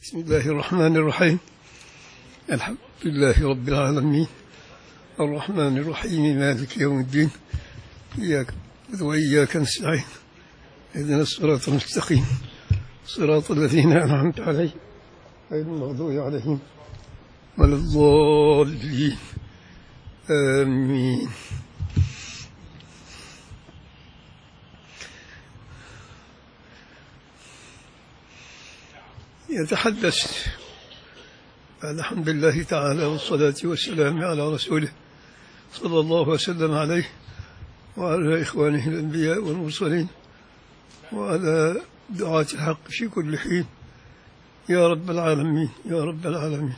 بسم الله الرحمن الرحيم الحمد لله رب العالمين الرحمن الرحيم مالك يوم الدين إياك نعبد وإياك نستعين اهدنا الصراط المستقيم صراط الذين أنعمت عليهم غير المغضوب عليهم ولا الضالين آمين يتحدث بعد حمد الله تعالى والصلاة والسلام على رسوله صلى الله وسلم عليه وعلى إخوانه الأنبياء والمرسلين وعلى دعاة الحق في كل حين يا رب العالمين يا رب العالمين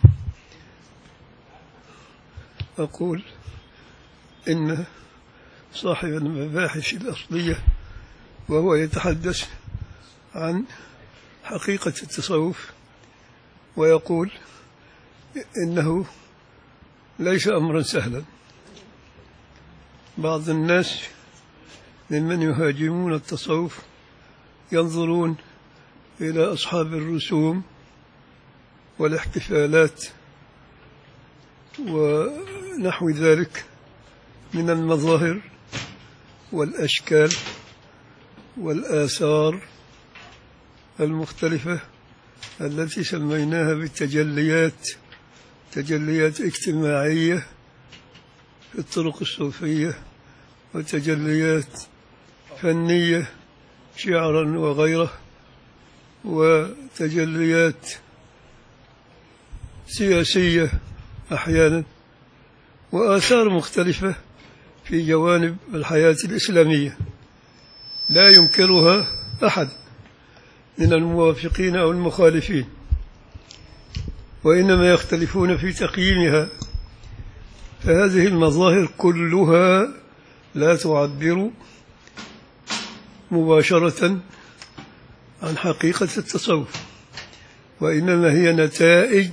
أقول إن صاحب المباحث الأصلية وهو يتحدث عن حقيقة التصوف ويقول إنه ليس أمرا سهلا بعض الناس ممن يهاجمون التصوف ينظرون إلى أصحاب الرسوم والاحتفالات ونحو ذلك من المظاهر والأشكال والآثار المختلفة التي سميناها بالتجليات تجليات اجتماعية في الطرق الصوفية وتجليات فنية شعرا وغيره وتجليات سياسية أحيانا وآثار مختلفة في جوانب الحياة الإسلامية لا ينكرها أحد من الموافقين أو المخالفين وإنما يختلفون في تقييمها فهذه المظاهر كلها لا تعبر مباشرة عن حقيقة التصوف وإنما هي نتائج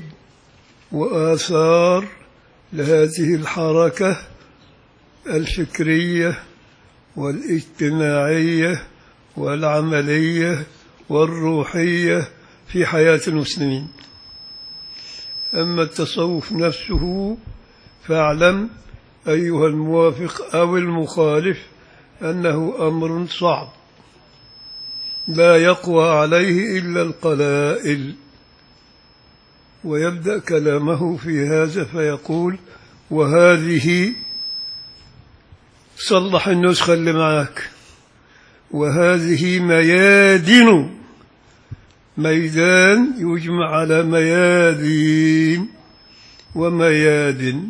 وآثار لهذه الحركة الفكرية والاجتماعية والعملية والروحية في حياة المسلمين أما التصوف نفسه فاعلم أيها الموافق أو المخالف أنه أمر صعب لا يقوى عليه إلا القلائل ويبدأ كلامه في هذا فيقول وهذه صلح النسخة اللي معك وهذه ميادن ميدان يجمع على ميادين وميادن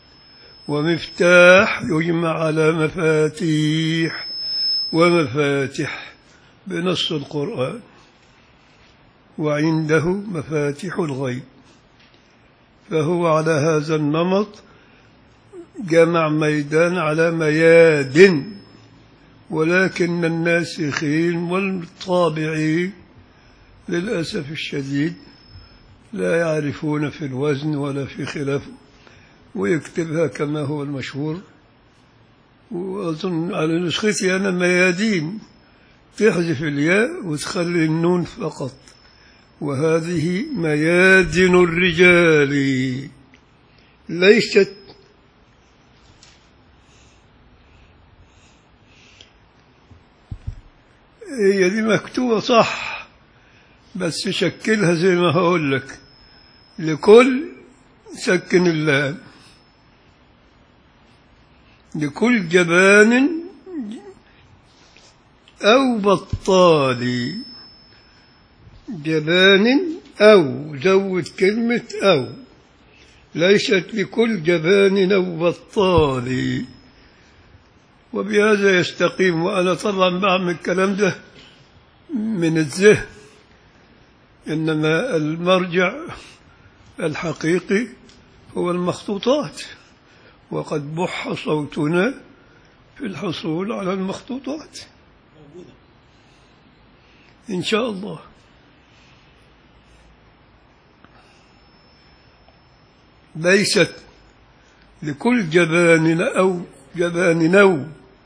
ومفتاح يجمع على مفاتيح ومفاتح بنص القرآن وعنده مفاتيح الغيب فهو على هذا النمط جمع ميدان على ميادن ولكن الناسخين والطابعين للأسف الشديد لا يعرفون في الوزن ولا في خلافه ويكتبها كما هو المشهور وأظن على نسختي أنا ميادين تحذف الياء وتخلي النون فقط وهذه ميادن الرجال ليست هي دي مكتوبة صح بس شكلها زي ما هقول لك لكل سكن اللام لكل جبان أو بطال جبان أو زود كلمة أو ليست لكل جبان أو بطال وبهذا يستقيم وأنا طبعا بعمل الكلام ده من الذهن إنما المرجع الحقيقي هو المخطوطات وقد بح صوتنا في الحصول على المخطوطات إن شاء الله ليست لكل جبان أو جبان نو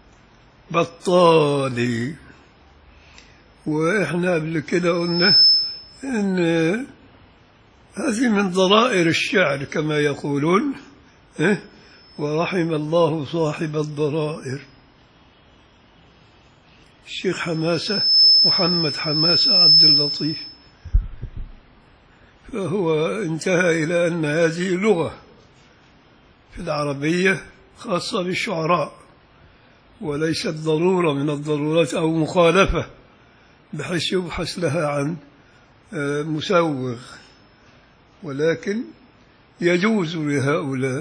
بطالي وإحنا قبل كده قلنا إن هذه من ضرائر الشعر كما يقولون إيه؟ ورحم الله صاحب الضرائر الشيخ حماسة محمد حماسة عبد اللطيف فهو انتهى إلى أن هذه لغة في العربية خاصة بالشعراء وليست ضرورة من الضرورات أو مخالفة بحيث يبحث لها عن آه، مسوغ ولكن يجوز لهؤلاء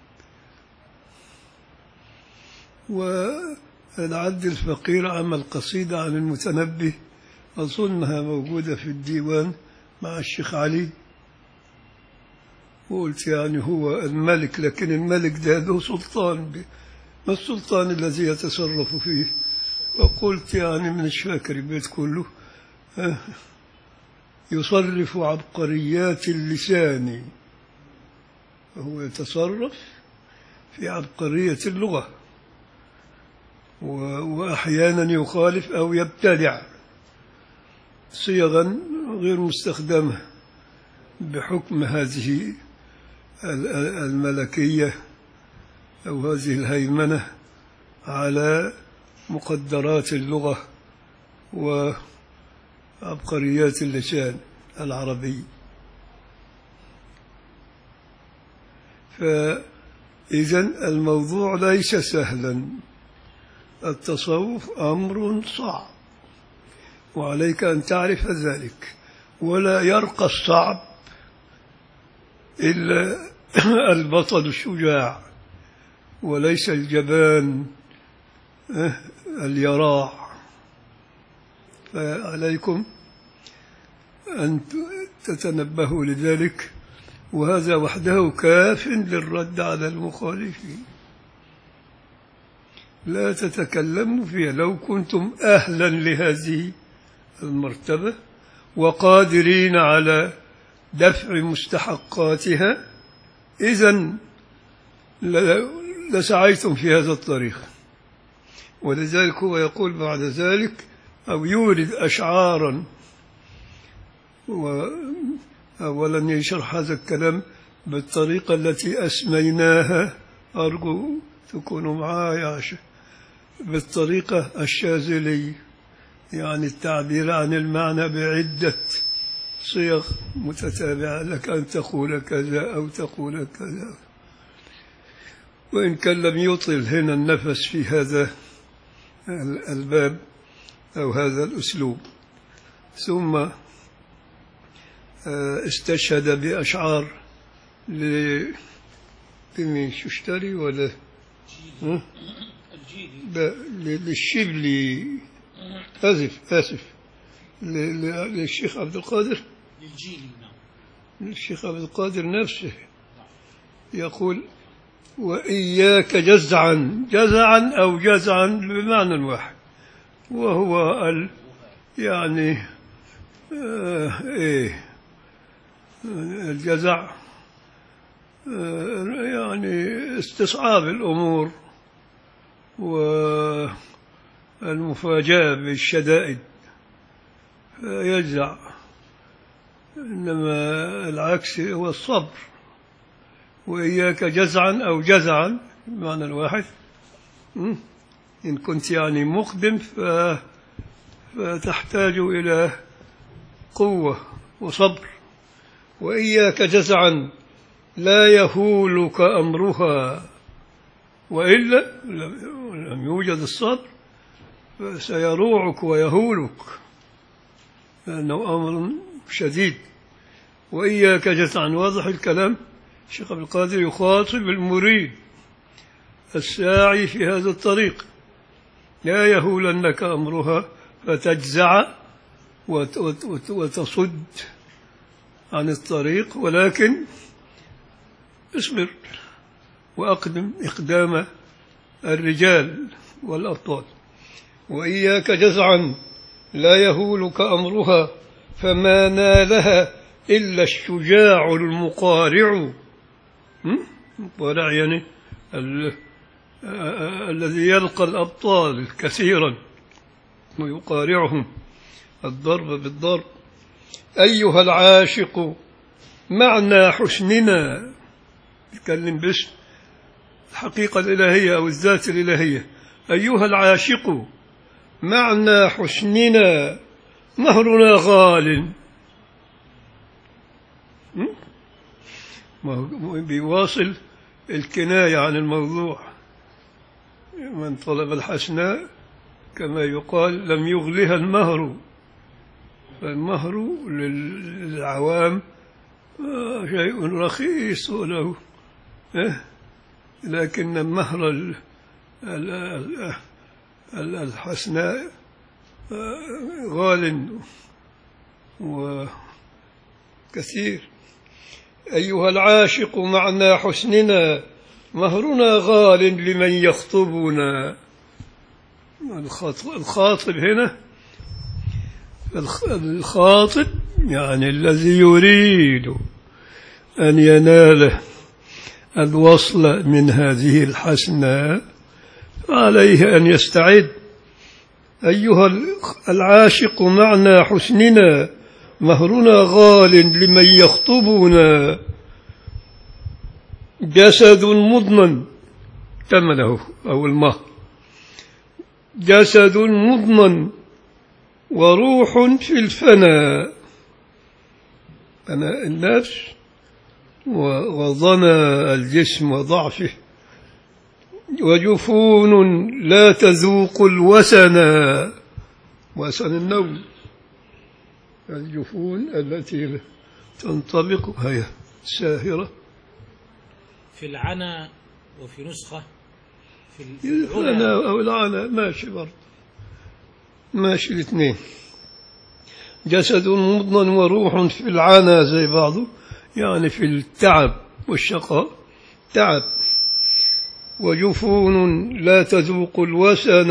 والعبد الفقير عمل قصيدة عن المتنبي أظنها موجودة في الديوان مع الشيخ علي وقلت يعني هو الملك لكن الملك ده له سلطان ب- ما السلطان الذي يتصرف فيه وقلت يعني من فاكر البيت كله آه، يصرف عبقريات اللسان وهو يتصرف في عبقرية اللغة و- وأحيانا يخالف أو يبتدع صيغا غير مستخدمة بحكم هذه ال- ال- الملكية أو هذه الهيمنة على مقدرات اللغة وعبقريات اللسان العربي فإذا الموضوع ليس سهلا التصوف أمر صعب وعليك أن تعرف ذلك ولا يرقى الصعب إلا البطل الشجاع وليس الجبان آه، اليراع فعليكم أن تتنبهوا لذلك وهذا وحده كاف للرد على المخالفين لا تتكلموا فيها لو كنتم أهلا لهذه المرتبة وقادرين على دفع مستحقاتها إذا لسعيتم في هذا الطريق ولذلك هو يقول بعد ذلك أو يورد أشعارا وأولا يشرح هذا الكلام بالطريقة التي أسميناها أرجو تكونوا معايا عشان بالطريقة الشاذلية يعني التعبير عن المعنى بعدة صيغ متتابعة لك أن تقول كذا أو تقول كذا وإن كان لم يطل هنا النفس في هذا الباب أو هذا الأسلوب ثم آه، استشهد بأشعار ل لمين ششتري ولا ها؟ لا، ل- للشبلي آسف آسف ل- ل- للشيخ عبد القادر للجيل نعم الشيخ عبد القادر نفسه يقول وإياك جزعا جزعا أو جزعا بمعنى واحد وهو ال يعني آه إيه الجزع آه يعني استصعاب الأمور والمفاجأة بالشدائد يجزع إنما العكس هو الصبر وإياك جزعا أو جزعا بمعنى الواحد م? إن كنت يعني مقدم ف... فتحتاج إلى قوة وصبر وإياك جزعا لا يهولك أمرها وإلا لم يوجد الصبر فسيروعك ويهولك لأنه أمر شديد وإياك جزعا واضح الكلام الشيخ عبد القادر يخاطب المريد الساعي في هذا الطريق لا يهولنك أمرها فتجزع وت- وت- وت- وتصد عن الطريق ولكن اصبر وأقدم إقدام الرجال والأبطال وإياك جزعا لا يهولك أمرها فما نالها إلا الشجاع المقارع م? المقارع يعني ال- آ- آ- الذي يلقى الأبطال كثيرا ويقارعهم الضرب بالضرب أيها العاشق معنى حسننا يتكلم باسم الحقيقة الإلهية أو الذات الإلهية أيها العاشق معنى حسننا مهرنا غال م? ما هو بيواصل الكناية عن الموضوع من طلب الحسناء كما يقال لم يغلها المهر فالمهر لل- للعوام آه، شيء رخيص وله إيه؟ لكن مهر ال- ال- ال- ال- الحسناء آه، غال وكثير أيها العاشق معنى حسننا مهرنا غال لمن يخطبنا الخاطب الخاطب هنا الخ- الخاطب يعني الذي يريد أن ينال الوصل من هذه الحسنة عليه أن يستعد أيها العاشق معنى حسننا مهرنا غال لمن يخطبنا جسد مضمن ثمنه أو المهر جسد مضمن وروح في الفناء فناء النفس و- وظنا الجسم وضعفه وجفون لا تذوق الوسن وسن النوم الجفون التي تنطبق هي ساهرة في العنا وفي نسخة في ال- في العنا العلا أو العنا ماشي برضه ماشي الاثنين جسد مضمن وروح في العنا زي بعضه يعني في التعب والشقاء تعب وجفون لا تذوق الوسن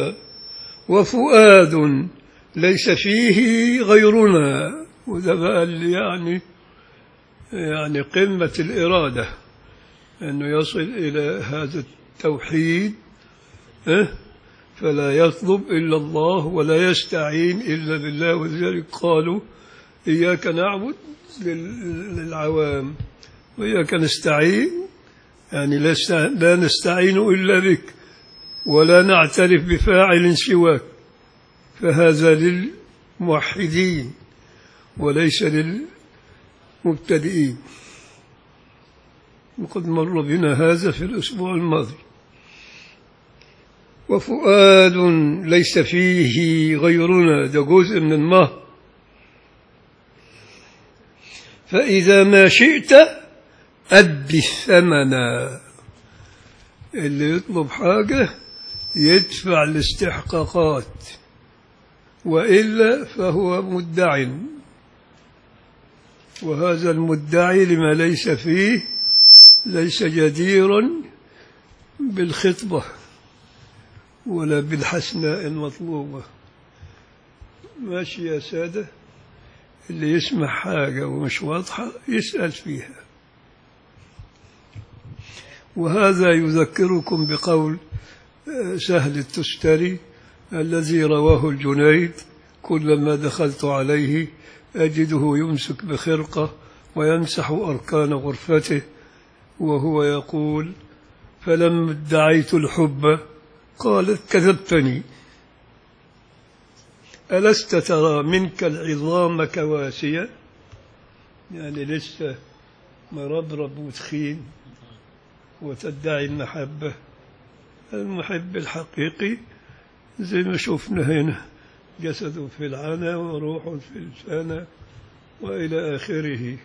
وفؤاد ليس فيه غيرنا وده بقى اللي يعني يعني قمة الإرادة أنه يصل إلى هذا التوحيد إيه؟ فلا يطلب إلا الله ولا يستعين إلا بالله ولذلك قالوا إياك نعبد لل- للعوام وإياك نستعين يعني لا است- لا نستعين إلا بك ولا نعترف بفاعل سواك فهذا للموحدين وليس للمبتدئين وقد مر بنا هذا في الأسبوع الماضي وفؤاد ليس فيه غيرنا ده جزء من المهر فإذا ما شئت أد الثمن اللي يطلب حاجة يدفع الاستحقاقات وإلا فهو مدع وهذا المدعي لما ليس فيه ليس جديرا بالخطبة ولا بالحسناء المطلوبة ماشي يا سادة اللي يسمع حاجة ومش واضحة يسأل فيها وهذا يذكركم بقول آه، سهل التستري الذي رواه الجنيد كلما دخلت عليه أجده يمسك بخرقة ويمسح أركان غرفته وهو يقول فلما ادعيت الحب قالت كذبتني ألست ترى منك العظام كواسية يعني لسه مربرب وتخين وتدعي المحبة المحب الحقيقي زي ما شفنا هنا جسد في العنا وروح في الفنا وإلى آخره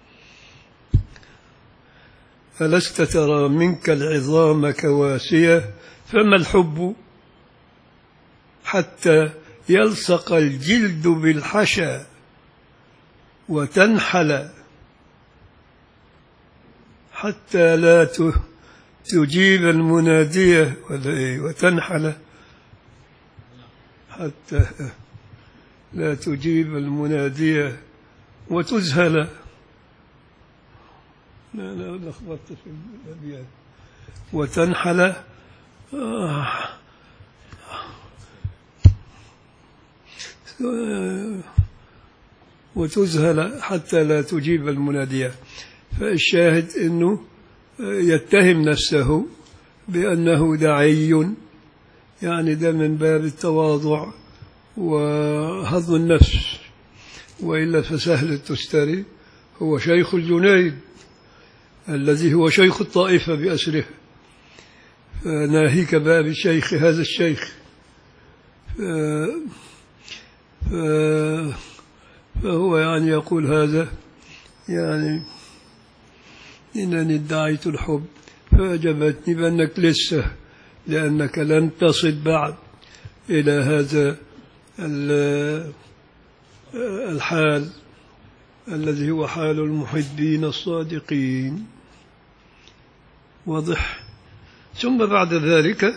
ألست ترى منك العظام كواسية فما الحب حتى يلصق الجلد بالحشا وتنحل حتى لا ت- تجيب المنادية ولا إيه؟ وتنحل حتى لا تجيب المنادية وتذهل لا لا لخبطت في الأبيات وتنحل آه. وتذهل حتى لا تجيب المنادية فالشاهد أنه يتهم نفسه بأنه دعي يعني ده من باب التواضع وهضم النفس وإلا فسهل التستري هو شيخ الجنيد الذي هو شيخ الطائفة بأسره ناهيك بقى بشيخ هذا الشيخ ف- ف- فهو يعني يقول هذا يعني إنني ادعيت الحب فأجابتني بأنك لسه لأنك لم تصل بعد إلى هذا ال- الحال الذي هو حال المحبين الصادقين واضح ثم بعد ذلك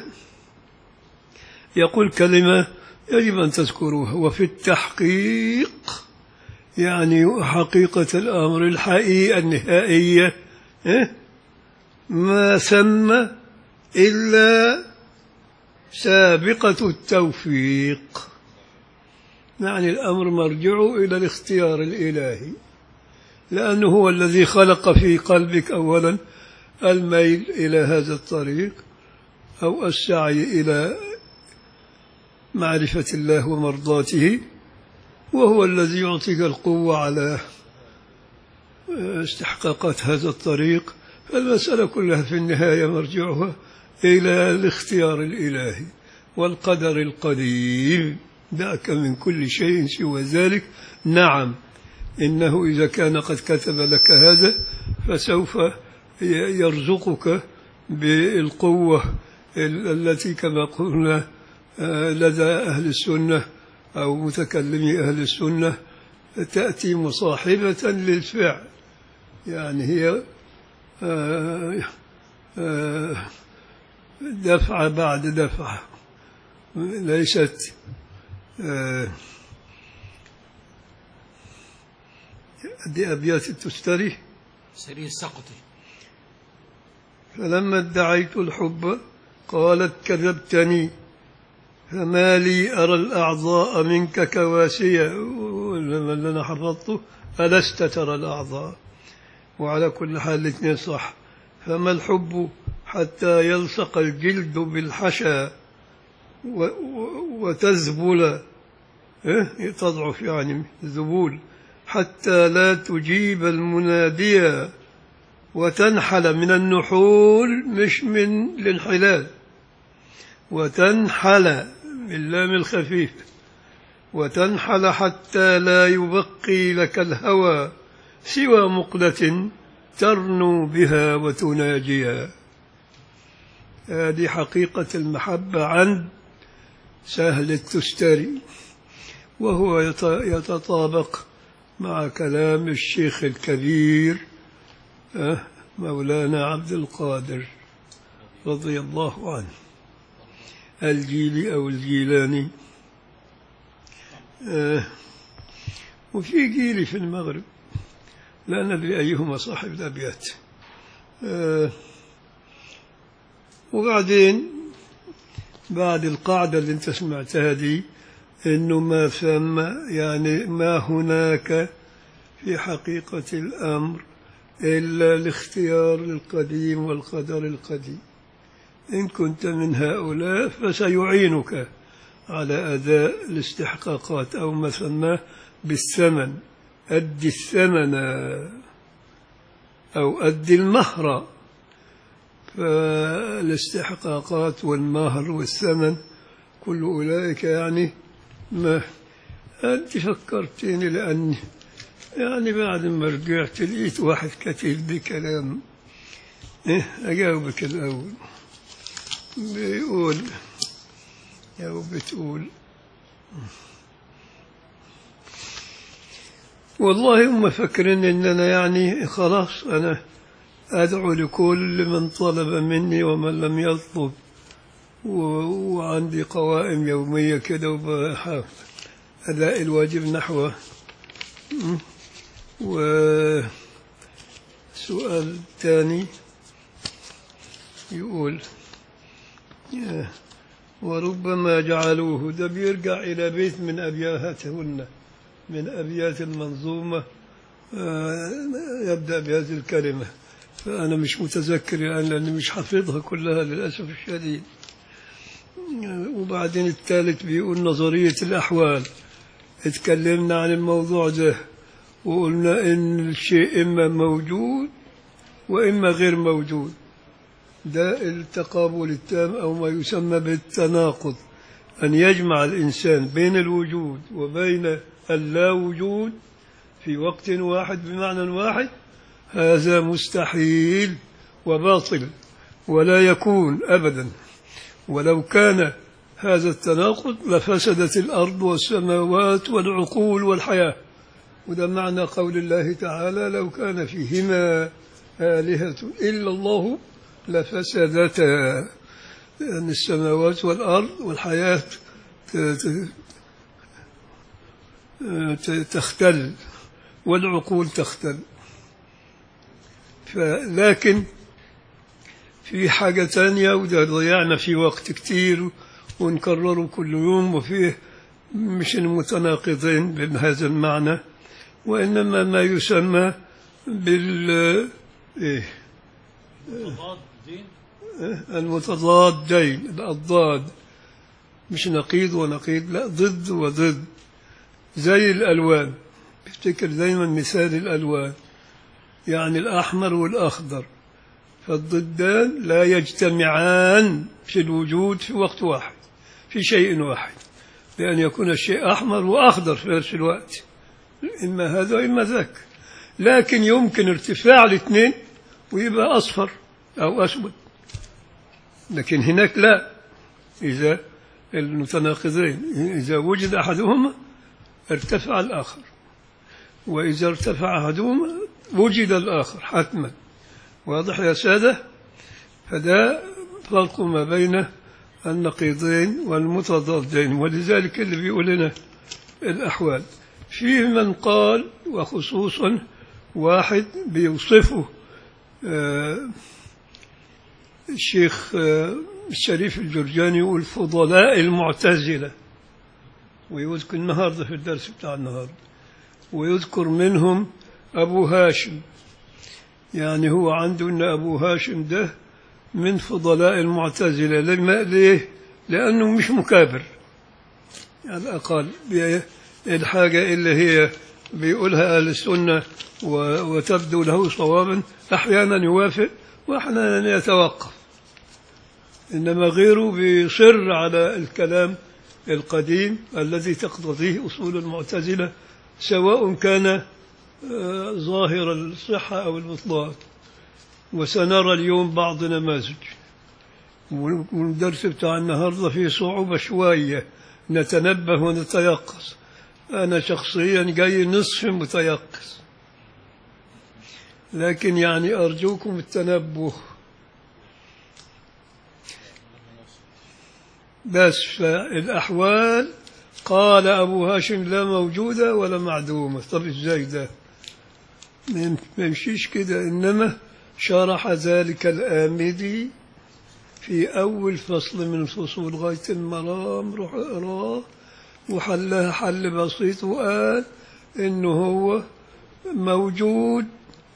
يقول كلمة يجب أن تذكروها وفي التحقيق يعني حقيقة الأمر الحقيقة النهائية إيه؟ ما ثم إلا سابقة التوفيق يعني الأمر مرجعه إلى الاختيار الإلهي لأنه هو الذي خلق في قلبك أولا الميل إلى هذا الطريق أو السعي إلى معرفة الله ومرضاته وهو الذي يعطيك القوة على استحقاقات هذا الطريق فالمسألة كلها في النهاية مرجعها إلى الاختيار الإلهي والقدر القديم دعك من كل شيء سوى ذلك نعم إنه إذا كان قد كتب لك هذا فسوف يرزقك بالقوة ال- التي كما قلنا آه، لدى أهل السنة أو متكلمي أهل السنة تأتي مصاحبة للفعل يعني هي آه، آه، دفعة بعد دفعة ليست آه، دي أبيات التستري سري السقطي فلما ادعيت الحب قالت كذبتني فما لي أرى الأعضاء منك كواسية لما اللي أنا حفظته ألست ترى الأعضاء وعلى كل حال الاثنين صح فما الحب حتى يلصق الجلد بالحشا و- و- وتذبل إيه؟ تضعف يعني ذبول حتى لا تجيب المنادية وتنحل من النحول مش من الانحلال وتنحل باللام الخفيف وتنحل حتى لا يبقي لك الهوى سوى مقلة ترنو بها وتناجيها هذه حقيقة المحبة عند سهل التستري وهو يت- يتطابق مع كلام الشيخ الكبير أه، مولانا عبد القادر رضي الله عنه الجيلي أو الجيلاني أه، وفي جيلي في المغرب لا ندري أيهما صاحب الأبيات أه، وبعدين بعد القاعدة اللي انت سمعتها دي انه ما ثم يعني ما هناك في حقيقة الأمر إلا الاختيار القديم والقدر القديم إن كنت من هؤلاء فسيعينك على أداء الاستحقاقات أو ما سماه بالثمن أد الثمن أو أد المهر فالاستحقاقات والمهر والثمن كل أولئك يعني ما أنت فكرتني لأني يعني بعد ما رجعت لقيت واحد كاتب لي كلام إيه أجاوبك الأول بيقول أو بتقول والله هم فاكرين إن أنا يعني خلاص أنا أدعو لكل من طلب مني ومن لم يطلب و- وعندي قوائم يومية كده وبحاول أداء الواجب نحوه م. وسؤال ثاني يقول يا وربما جعلوه ده بيرجع إلى بيت من أبياتهن من أبيات المنظومة آه، يبدأ بهذه الكلمة فأنا مش متذكر الآن لأني مش حافظها كلها للأسف الشديد آه، وبعدين الثالث بيقول نظرية الأحوال اتكلمنا عن الموضوع ده وقلنا إن الشيء إما موجود وإما غير موجود ده التقابل التام أو ما يسمى بالتناقض أن يجمع الإنسان بين الوجود وبين اللا وجود في وقت واحد بمعنى واحد هذا مستحيل وباطل ولا يكون أبدا ولو كان هذا التناقض لفسدت الأرض والسماوات والعقول والحياة وده معنى قول الله تعالى لو كان فيهما آلهة إلا الله لفسدتا لأن السماوات والأرض والحياة ت- ت- ت- تختل والعقول تختل فلكن في حاجة تانية وده ضيعنا في وقت كتير ونكرره كل يوم وفيه مش المتناقضين بهذا المعنى وإنما ما يسمى بال إيه مضاد دين المتضادين الأضداد مش نقيض ونقيض لا ضد وضد زي الألوان افتكر دايما مثال الألوان يعني الأحمر والأخضر فالضدان لا يجتمعان في الوجود في وقت واحد في شيء واحد بأن يكون الشيء أحمر وأخضر في نفس الوقت إما هذا وإما ذاك لكن يمكن ارتفاع الاثنين ويبقى أصفر أو أسود لكن هناك لا إذا المتناقضين إذا وجد أحدهما ارتفع الآخر وإذا ارتفع أحدهما وجد الآخر حتما واضح يا سادة فده فرق ما بين النقيضين والمتضادين ولذلك اللي بيقول لنا الأحوال فيه من قال وخصوصا واحد بيوصفه آه الشيخ آه، الشريف الجرجاني يقول فضلاء المعتزلة ويذكر النهاردة في الدرس بتاع النهاردة ويذكر منهم أبو هاشم يعني هو عنده أن أبو هاشم ده من فضلاء المعتزلة لما ليه؟ لأنه مش مكابر على الأقل بي- الحاجة اللي هي بيقولها أهل السنة و- وتبدو له صوابا أحيانا يوافق وأحيانا يتوقف إنما غيره بيصر على الكلام القديم الذي تقتضيه أصول المعتزلة سواء كان آه، ظاهر الصحة أو البطلان وسنرى اليوم بعض نماذج والدرس بتاع النهاردة فيه صعوبة شوية نتنبه ونتيقظ أنا شخصيا جاي نصف متيقظ لكن يعني أرجوكم التنبه بس فالأحوال قال أبو هاشم لا موجودة ولا معدومة طب إزاي ده ما يمشيش كده إنما شرح ذلك الآمدي في أول فصل من فصول غاية المرام روح اقراه وحلها حل بسيط وقال إنه هو موجود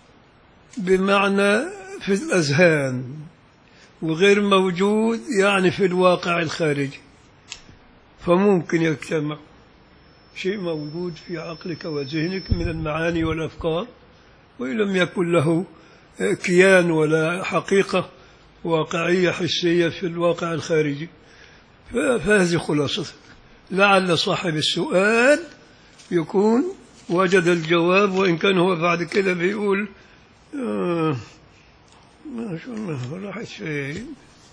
بمعنى في الأذهان وغير موجود يعني في الواقع الخارجي فممكن يجتمع شيء موجود في عقلك وذهنك من المعاني والأفكار وإن لم يكن له كيان ولا حقيقة واقعية حسية في الواقع الخارجي ف- فهذه خلاصته لعل صاحب السؤال يكون وجد الجواب وإن كان هو بعد كده بيقول آه ما شاء الله راحت فين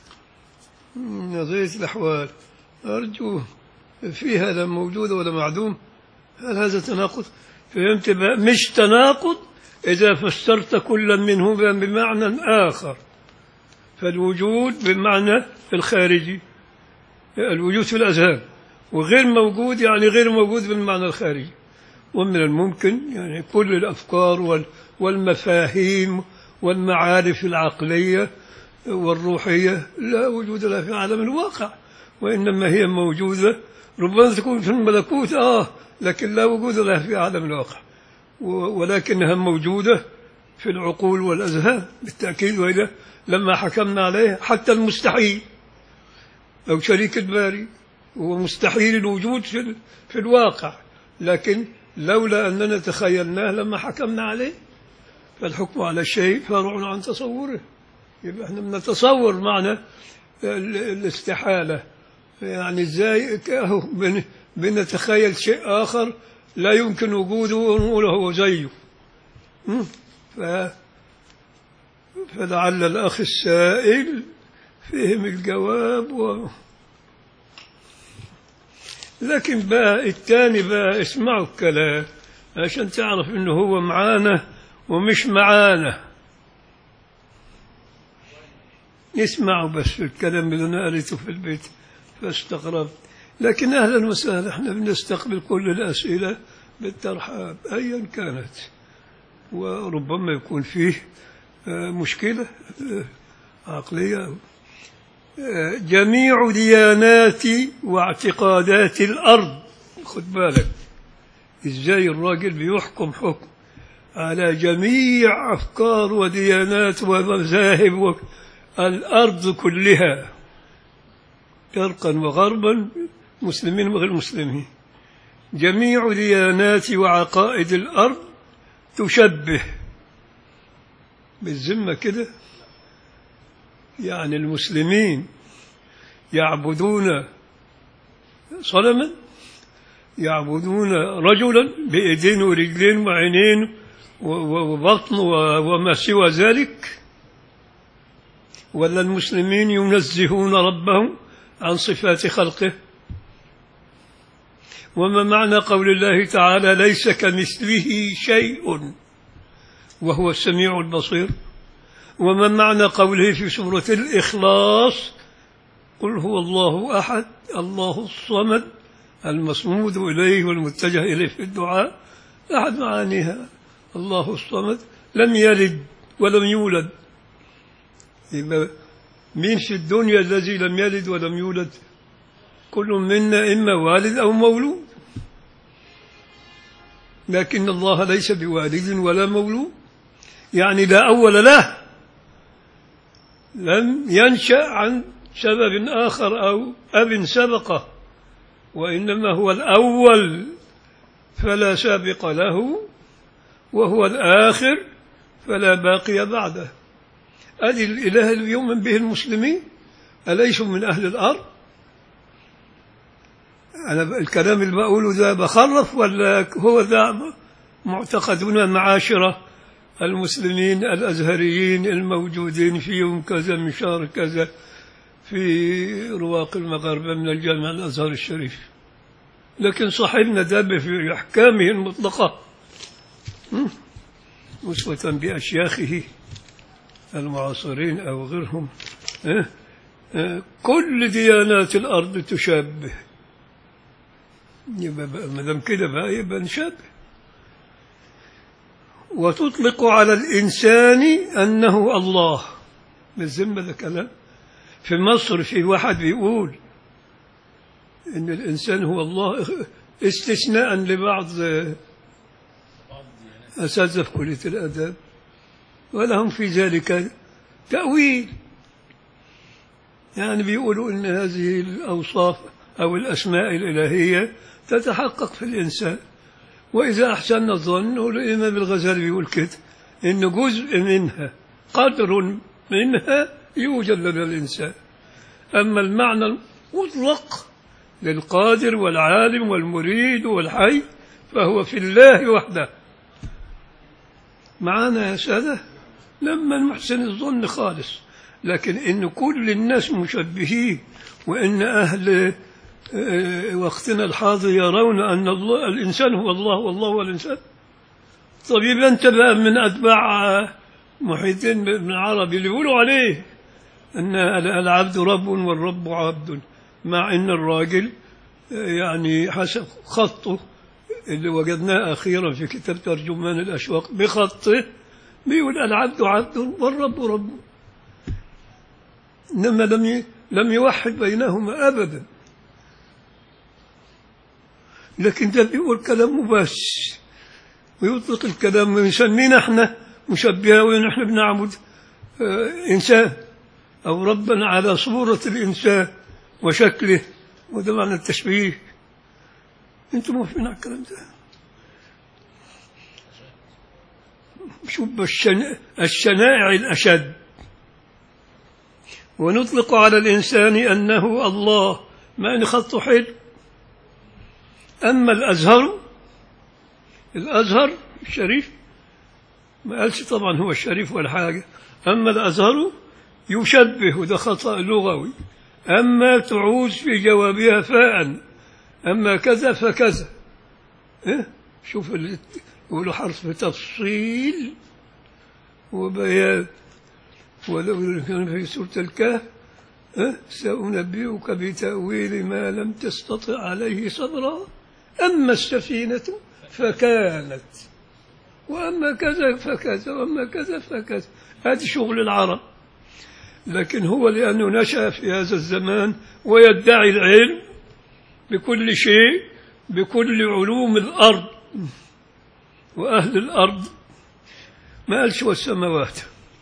نظرية الأحوال أرجو في هذا موجود ولا معدوم هل هذا تناقض فهمت بقى مش تناقض إذا فسرت كلا منهما بمعنى آخر فالوجود بمعنى الخارجي الوجود في الأذهان وغير موجود يعني غير موجود بالمعنى الخارجي ومن الممكن يعني كل الأفكار وال- والمفاهيم والمعارف العقلية والروحية لا وجود لها في عالم الواقع وإنما هي موجودة ربما تكون في الملكوت آه لكن لا وجود لها في عالم الواقع و- ولكنها موجودة في العقول والأذهان بالتأكيد وإلا لما حكمنا عليه حتى المستحيل أو شريك الباري هو مستحيل الوجود في, ال- في الواقع لكن لولا أننا تخيلناه لما حكمنا عليه فالحكم على الشيء فرع عن تصوره يبقى احنا بنتصور معنى ال- الاستحالة يعني ازاي ك- اهو بن- بنتخيل شيء آخر لا يمكن وجوده ونقول هو زيه م? ف فلعل الأخ السائل فهم الجواب و... لكن بقى التاني بقى اسمعوا الكلام عشان تعرف انه هو معانا ومش معانا اسمعوا بس الكلام اللي انا قريته في البيت فاستغربت لكن اهلا وسهلا احنا بنستقبل كل الاسئله بالترحاب ايا كانت وربما يكون فيه آه، مشكله آه، عقليه آه، جميع ديانات واعتقادات الارض خد بالك ازاي الراجل بيحكم حكم على جميع افكار وديانات ومذاهب الارض كلها شرقا وغربا مسلمين وغير مسلمين جميع ديانات وعقائد الارض تشبه بالذمه كده يعني المسلمين يعبدون صنما يعبدون رجلا بإيدين ورجلين وعينين و- و- وبطن و- وما سوى ذلك ولا المسلمين ينزهون ربهم عن صفات خلقه وما معنى قول الله تعالى ليس كمثله شيء وهو السميع البصير وما معنى قوله في سورة الإخلاص قل هو الله أحد الله الصمد المصمود إليه والمتجه إليه في الدعاء أحد معانيها الله الصمد لم يلد ولم يولد يبقى مين في الدنيا الذي لم يلد ولم يولد كل منا إما والد أو مولود لكن الله ليس بوالد ولا مولود يعني لا أول له لم ينشأ عن سبب آخر أو أب سبقه وإنما هو الأول فلا سابق له وهو الآخر فلا باقي بعده أدي الإله اللي يؤمن به المسلمين أليسوا من أهل الأرض أنا ب- الكلام اللي بقوله ده بخرف ولا هو ده معتقدنا معاشرة المسلمين الأزهريين الموجودين في يوم كذا من شهر كذا في رواق المغاربة من الجامع الأزهر الشريف لكن صاحبنا ده في أحكامه المطلقة م? أسوة بأشياخه المعاصرين أو غيرهم اه؟ اه، كل ديانات الأرض تشابه يبقى بقى ما دام كده بقى يبقى نشابه وتطلق على الإنسان أنه الله بالذمة ده كلام في مصر في واحد بيقول إن الإنسان هو الله استثناء لبعض أساتذة في كلية الآداب ولهم في ذلك تأويل يعني بيقولوا إن هذه الأوصاف أو الأسماء الإلهية تتحقق في الإنسان وإذا أحسن الظن والإمام الغزالي بيقول كده إن جزء منها قدر منها يوجد لدى الإنسان أما المعنى المطلق للقادر والعالم والمريد والحي فهو في الله وحده معانا يا سادة لما المحسن الظن خالص لكن إن كل الناس مشبهين وإن أهل آه، وقتنا الحاضر يرون أن الله الإنسان هو الله والله هو الإنسان طب يبقى أنت بقى من أتباع آه، محي الدين بن عربي اللي بيقولوا عليه أن العبد رب والرب عبد مع أن الراجل آه، يعني حسب خطه اللي وجدناه أخيرا في كتاب ترجمان الأشواق بخطه بيقول العبد عبد والرب رب إنما لم ي- لم يوحد بينهما أبدا لكن ده بيقول كلام مباشر ويطلق الكلام ويسمينا احنا مشبهة ونحن بنعبد آه، إنسان أو ربنا على صورة الإنسان وشكله وده معنى التشبيه أنتم موافقين على الكلام ده شوف الشن... الشنائع الأشد ونطلق على الإنسان أنه الله ما إن خطه حلو أما الأزهر الأزهر الشريف ما قالش طبعا هو الشريف ولا حاجة أما الأزهر يشبه وده خطأ لغوي أما تعوز في جوابها فاء أما كذا فكذا إيه؟ شوف ال- يقولوا حرف تفصيل وبيان ولو كان في سورة الكهف إيه؟ سأنبئك بتأويل ما لم تستطع عليه صبرا أما السفينة فكانت وأما كذا فكذا وأما كذا فكذا هذا شغل العرب لكن هو لأنه نشأ في هذا الزمان ويدعي العلم بكل شيء بكل علوم الأرض وأهل الأرض ما قالش والسماوات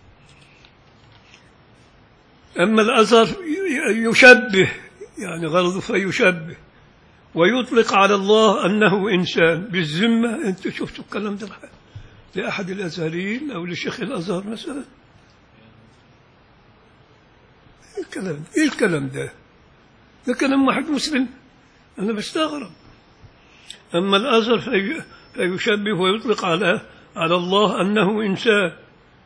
أما الأزهر يشبه يعني غرضه فيشبه ويطلق على الله أنه إنسان بالذمة أنت شفتوا الكلام ده لأحد الأزهريين أو لشيخ الأزهر مثلا إيه الكلام ده؟ إيه الكلام ده ده كلام واحد مسلم أنا بستغرب أما الأزهر في فيشبه ويطلق على على الله أنه إنسان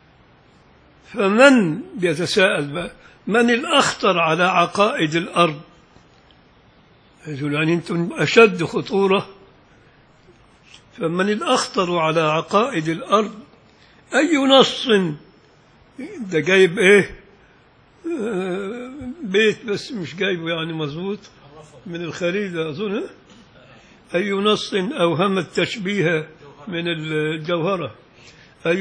فمن يتساءل بقى من الأخطر على عقائد الأرض يقول يعني أنتم أشد خطورة فمن الأخطر على عقائد الأرض أي نص ده جايب إيه آه، بيت بس مش جايبه يعني مظبوط من الخريدة أظن أي نص أوهم التشبيه من الجوهرة أي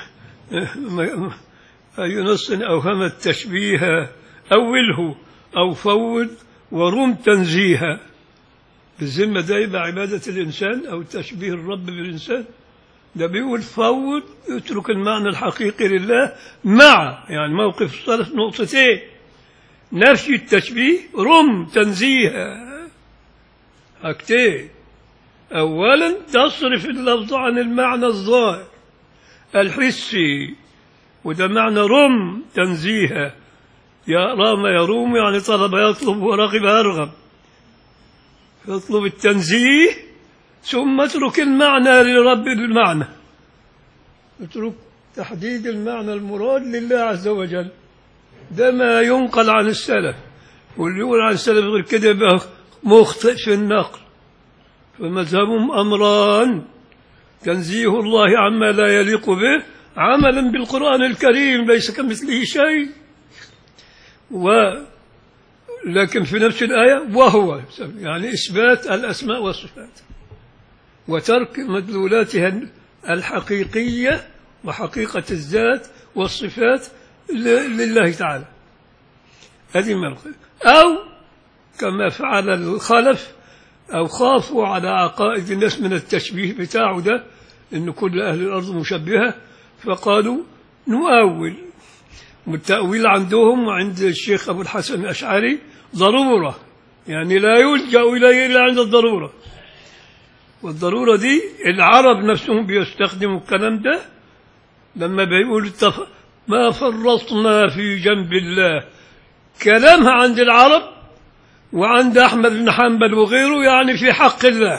أي نص أوهم التشبيه أوله أو فوض ورم تنزيها بالذمة ده يبقى عبادة الإنسان أو تشبيه الرب بالإنسان ده بيقول فوض اترك المعنى الحقيقي لله مع يعني موقف الصرف نقطتين نفي التشبيه رم تنزيها حاجتين أولا تصرف اللفظ عن المعنى الظاهر الحسي وده معنى رم تنزيها يا رام يروم يعني طلب يطلب ورغب يرغب يطلب التنزيه ثم اترك المعنى لرب المعنى اترك تحديد المعنى المراد لله عز وجل ده ما ينقل عن السلف واللي يقول عن السلف غير كده يبقى مخطئ في النقل فمذهبهم أمران تنزيه الله عما لا يليق به عملا بالقرآن الكريم ليس كمثله شيء و لكن في نفس الآية وهو يعني إثبات الأسماء والصفات وترك مدلولاتها الحقيقية وحقيقة الذات والصفات ل- لله تعالى هذه من أو كما فعل الخلف أو خافوا على عقائد الناس من التشبيه بتاعه ده إن كل أهل الأرض مشبهة فقالوا نؤول والتأويل عندهم وعند الشيخ أبو الحسن الأشعري ضرورة يعني لا يلجأ إليه إلا عند الضرورة والضرورة دي العرب نفسهم بيستخدموا الكلام ده لما بيقولوا التف... ما فرطنا في جنب الله كلامها عند العرب وعند أحمد بن حنبل وغيره يعني في حق الله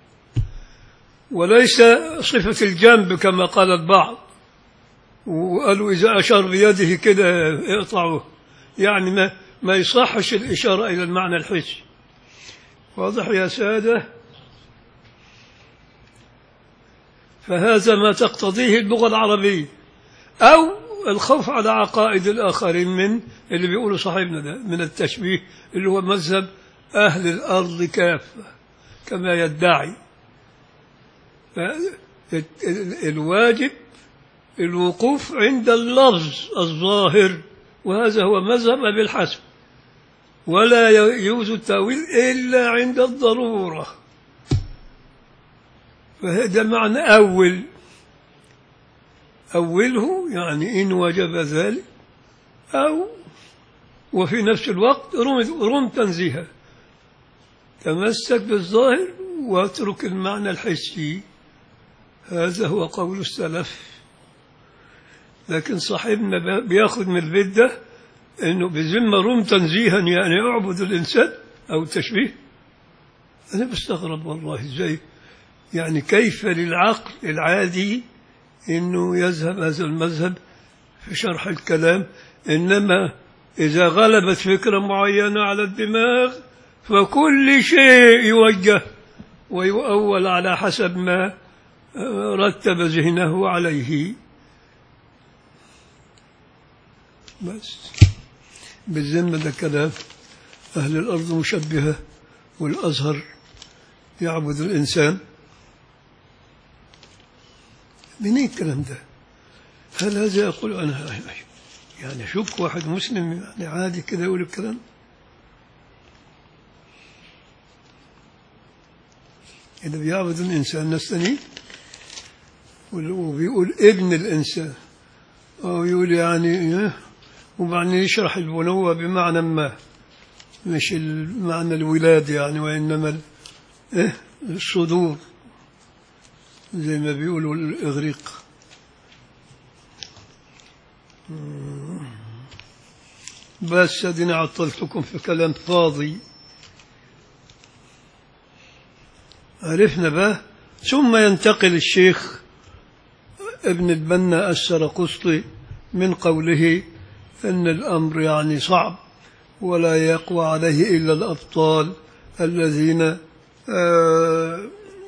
وليس صفة الجنب كما قال البعض وقالوا إذا أشار بيده كده اقطعوه يعني ما ما يصحش الإشارة إلى المعنى الحسي واضح يا سادة فهذا ما تقتضيه اللغة العربية أو الخوف على عقائد الآخرين من اللي بيقولوا صاحبنا ده من التشبيه اللي هو مذهب أهل الأرض كافة كما يدعي الواجب الوقوف عند اللفظ الظاهر وهذا هو مذهب أبي الحسن ولا يجوز التأويل إلا عند الضرورة فهذا معنى أول أوله يعني إن وجب ذلك أو وفي نفس الوقت رم, رم تنزيها تمسك بالظاهر واترك المعنى الحسي هذا هو قول السلف لكن صاحبنا بياخذ من البيت ده انه بذمه روم تنزيها يعني اعبد الانسان او التشبيه انا بستغرب والله ازاي يعني كيف للعقل العادي انه يذهب هذا المذهب في شرح الكلام انما اذا غلبت فكره معينه على الدماغ فكل شيء يوجه ويؤول على حسب ما رتب ذهنه عليه بس بالذمة ده كلام أهل الأرض مشبهة والأزهر يعبد الإنسان منين الكلام ده هل هذا يقول أنا يعني شك واحد مسلم يعني عادي كده يقول الكلام إذا بيعبد الإنسان نستني وبيقول ابن الإنسان أو يقول يعني وبعدين يشرح البنوة بمعنى ما مش معنى الولاد يعني وإنما ال- إيه الصدور زي ما بيقولوا الإغريق مم. بس اديني عطلتكم في كلام فاضي عرفنا بقى ثم ينتقل الشيخ ابن البنا السرقسطي من قوله أن الأمر يعني صعب ولا يقوى عليه إلا الأبطال الذين آه،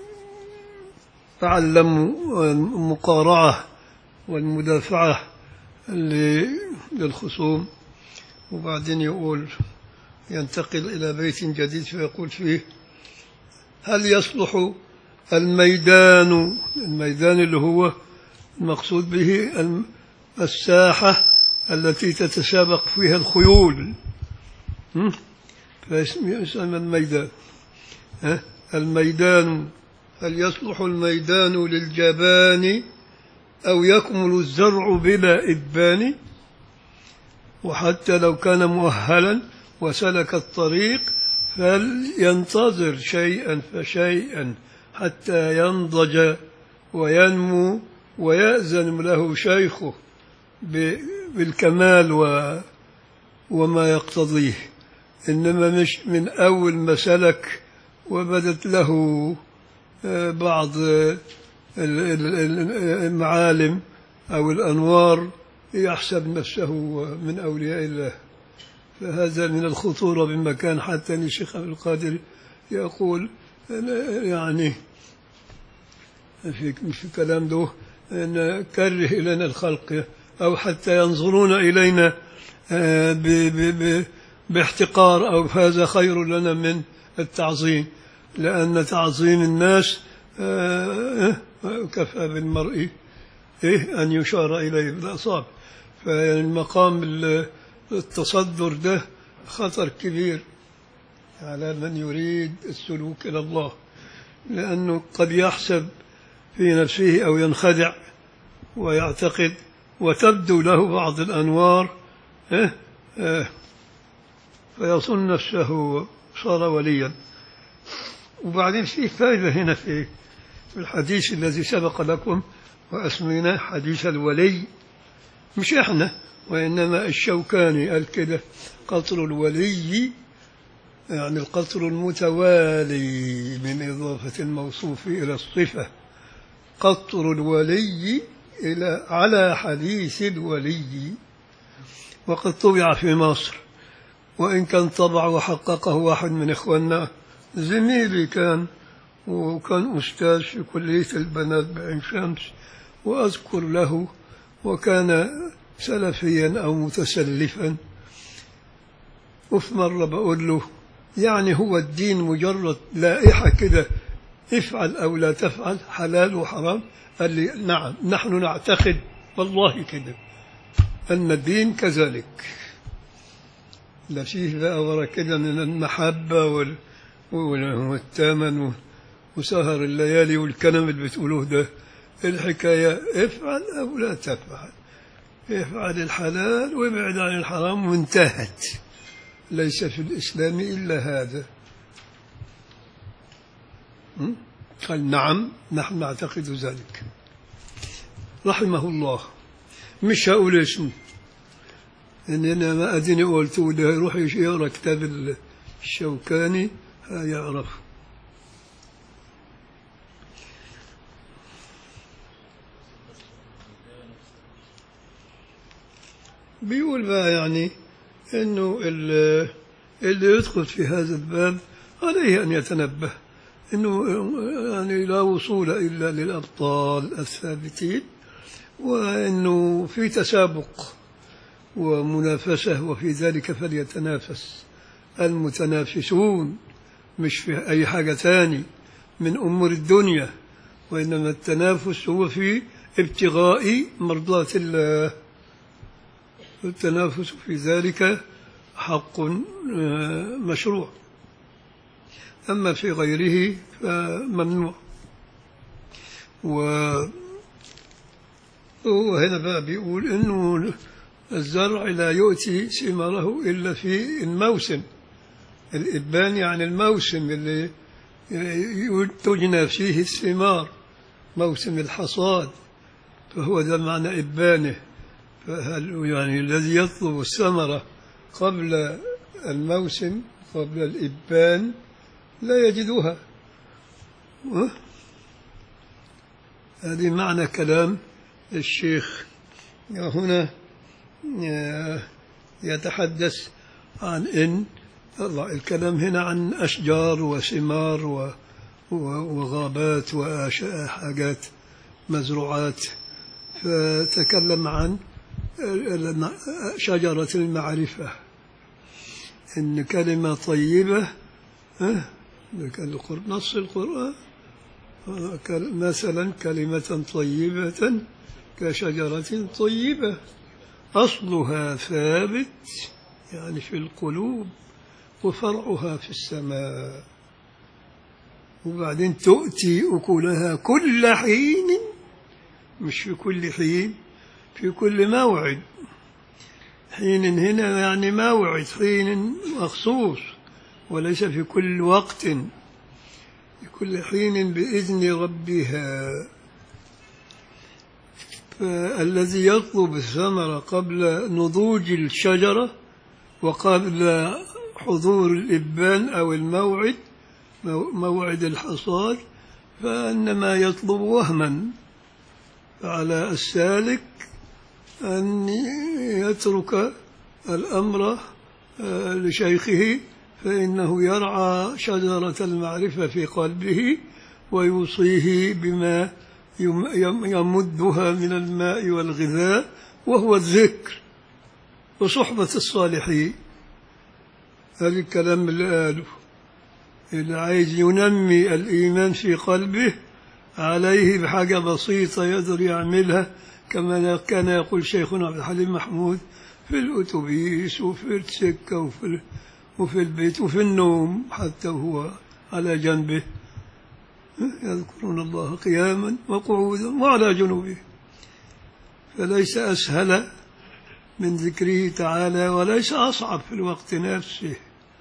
تعلموا المقارعة والمدافعة ل- للخصوم وبعدين يقول ينتقل إلى بيت جديد فيقول فيه هل يصلح الميدان الميدان اللي هو المقصود به الم- الساحة التي تتسابق فيها الخيول م? فيسمى الميدان ها؟ الميدان هل يصلح الميدان للجبان أو يكمل الزرع بلا إبان وحتى لو كان مؤهلا وسلك الطريق فلينتظر شيئا فشيئا حتى ينضج وينمو ويأذن له شيخه ب- بالكمال و وما يقتضيه إنما مش من أول ما سلك وبدت له آه، بعض آه، ال- ال- ال- المعالم أو الأنوار يحسب نفسه من أولياء الله فهذا من الخطورة بمكان حتى أن الشيخ عبد القادر يقول أنا يعني في في كلام له أن كره إلينا الخلق أو حتى ينظرون إلينا آه، ب- ب- ب- باحتقار أو هذا خير لنا من التعظيم لأن تعظيم الناس آه، آه، كفى بالمرء إيه أن يشار إليه بالأصابع فالمقام ال- التصدر ده خطر كبير على من يريد السلوك إلى الله لأنه قد يحسب في نفسه أو ينخدع ويعتقد وتبدو له بعض الأنوار إيه؟ إيه فيظن نفسه صار وليا وبعدين في فائدة هنا في في الحديث الذي سبق لكم وأسميناه حديث الولي مش إحنا وإنما الشوكاني قال كده قطر الولي يعني القطر المتوالي من إضافة الموصوف إلى الصفة قطر الولي إلى على حديث الولي وقد طبع في مصر وإن كان طبع وحققه واحد من إخواننا زميلي كان وكان أستاذ في كلية البنات بعين شمس وأذكر له وكان سلفيا أو متسلفا وفي مرة بقول له يعني هو الدين مجرد لائحة كده افعل أو لا تفعل حلال وحرام قال لي نعم نحن نعتقد والله كده أن الدين كذلك لا فيه بقى ورا كده من المحبة وال... وال- والثمن وسهر الليالي والكلام اللي بتقولوه ده الحكاية افعل أو لا تفعل افعل الحلال وابعد عن الحرام وانتهت ليس في الإسلام إلا هذا م? قال نعم نحن نعتقد ذلك رحمه الله مش هقول اسمه ان انا ما ادري قلت له يروح يقرا كتاب الشوكاني هيعرف بيقول بقى يعني انه ال- اللي يدخل في هذا الباب عليه ان يتنبه انه يعني لا وصول الا للابطال الثابتين وانه في تسابق ومنافسه وفي ذلك فليتنافس المتنافسون مش في اي حاجه ثاني من امور الدنيا وانما التنافس هو في ابتغاء مرضات الله التنافس في ذلك حق آه، مشروع أما في غيره فممنوع و- وهنا بقى بيقول إنه الزرع لا يؤتي ثماره إلا في الموسم الإبان يعني الموسم اللي تجنى فيه الثمار موسم الحصاد فهو ده معنى إبانه فهل يعني الذي يطلب الثمرة قبل الموسم قبل الإبان لا يجدها و- هذه معنى كلام الشيخ هنا آه، يتحدث عن إن الله الكلام هنا عن أشجار وثمار و- و- وغابات وحاجات مزروعات فتكلم عن الم- شجرة المعرفة إن كلمة طيبة ها؟ كان القر- نص القرآن آه، كل- مثلا كلمة طيبة كشجرة طيبة أصلها ثابت يعني في القلوب وفرعها في السماء وبعدين تؤتي أكلها كل حين مش في كل حين في كل موعد حين هنا يعني موعد حين مخصوص وليس في كل وقت في كل حين بإذن ربها فالذي يطلب الثمرة قبل نضوج الشجرة وقبل حضور الإبان أو الموعد مو- موعد الحصاد فإنما يطلب وهما على السالك أن يترك الأمر آه، لشيخه فإنه يرعى شجرة المعرفة في قلبه ويوصيه بما يم- يم- يمدها من الماء والغذاء وهو الذكر وصحبة الصالحين هذا الكلام اللي قاله اللي عايز ينمي الإيمان في قلبه عليه بحاجة بسيطة يقدر يعملها كما كان يقول شيخنا عبد الحليم محمود في الأتوبيس وفي السكة وفي, ال- وفي البيت وفي النوم حتى هو على جنبه يذكرون الله قياما وقعودا وعلى جنوبه فليس أسهل من ذكره تعالى وليس أصعب في الوقت نفسه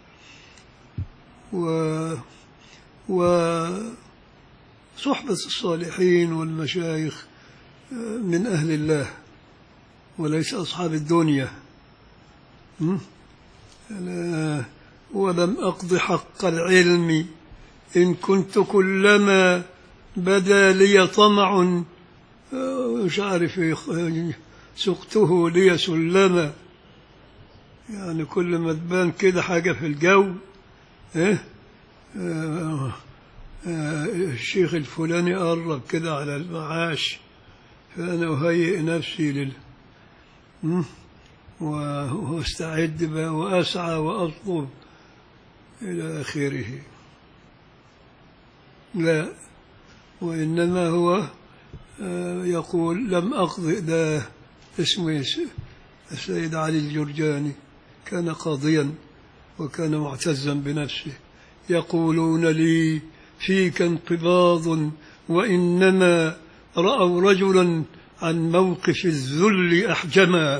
و وصحبة الصالحين والمشايخ من أهل الله وليس أصحاب الدنيا م? ألا ولم أقض حق العلم إن كنت كلما بدا لي طمع آه، مش عارف إيه، سقته لي سلما يعني كل ما تبان كده حاجة في الجو إيه آه، آه، الشيخ الفلاني قرب كده على المعاش فأنا أهيئ نفسي لل م? و- واستعد بقى وأسعى وأطلب إلى آخره لا وإنما هو آه، يقول لم أقضي ده اسمه س- السيد علي الجرجاني كان قاضيا وكان معتزا بنفسه يقولون لي فيك انقباض وإنما رأوا رجلا عن موقف الذل أحجما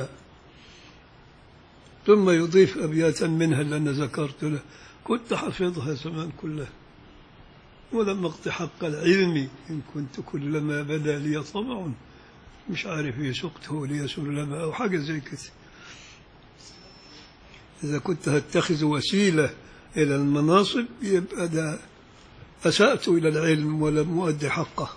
ثم يضيف أبياتا منها اللي أنا ذكرت له كنت حفظها زمان كلها ولم أقض حق العلم إن كنت كلما بدا لي طمع مش عارف إيه سقته لي سلما أو حاجة زي كده إذا كنت هتخذ وسيلة إلى المناصب يبقى ده أسأت إلى العلم ولم أؤدي حقه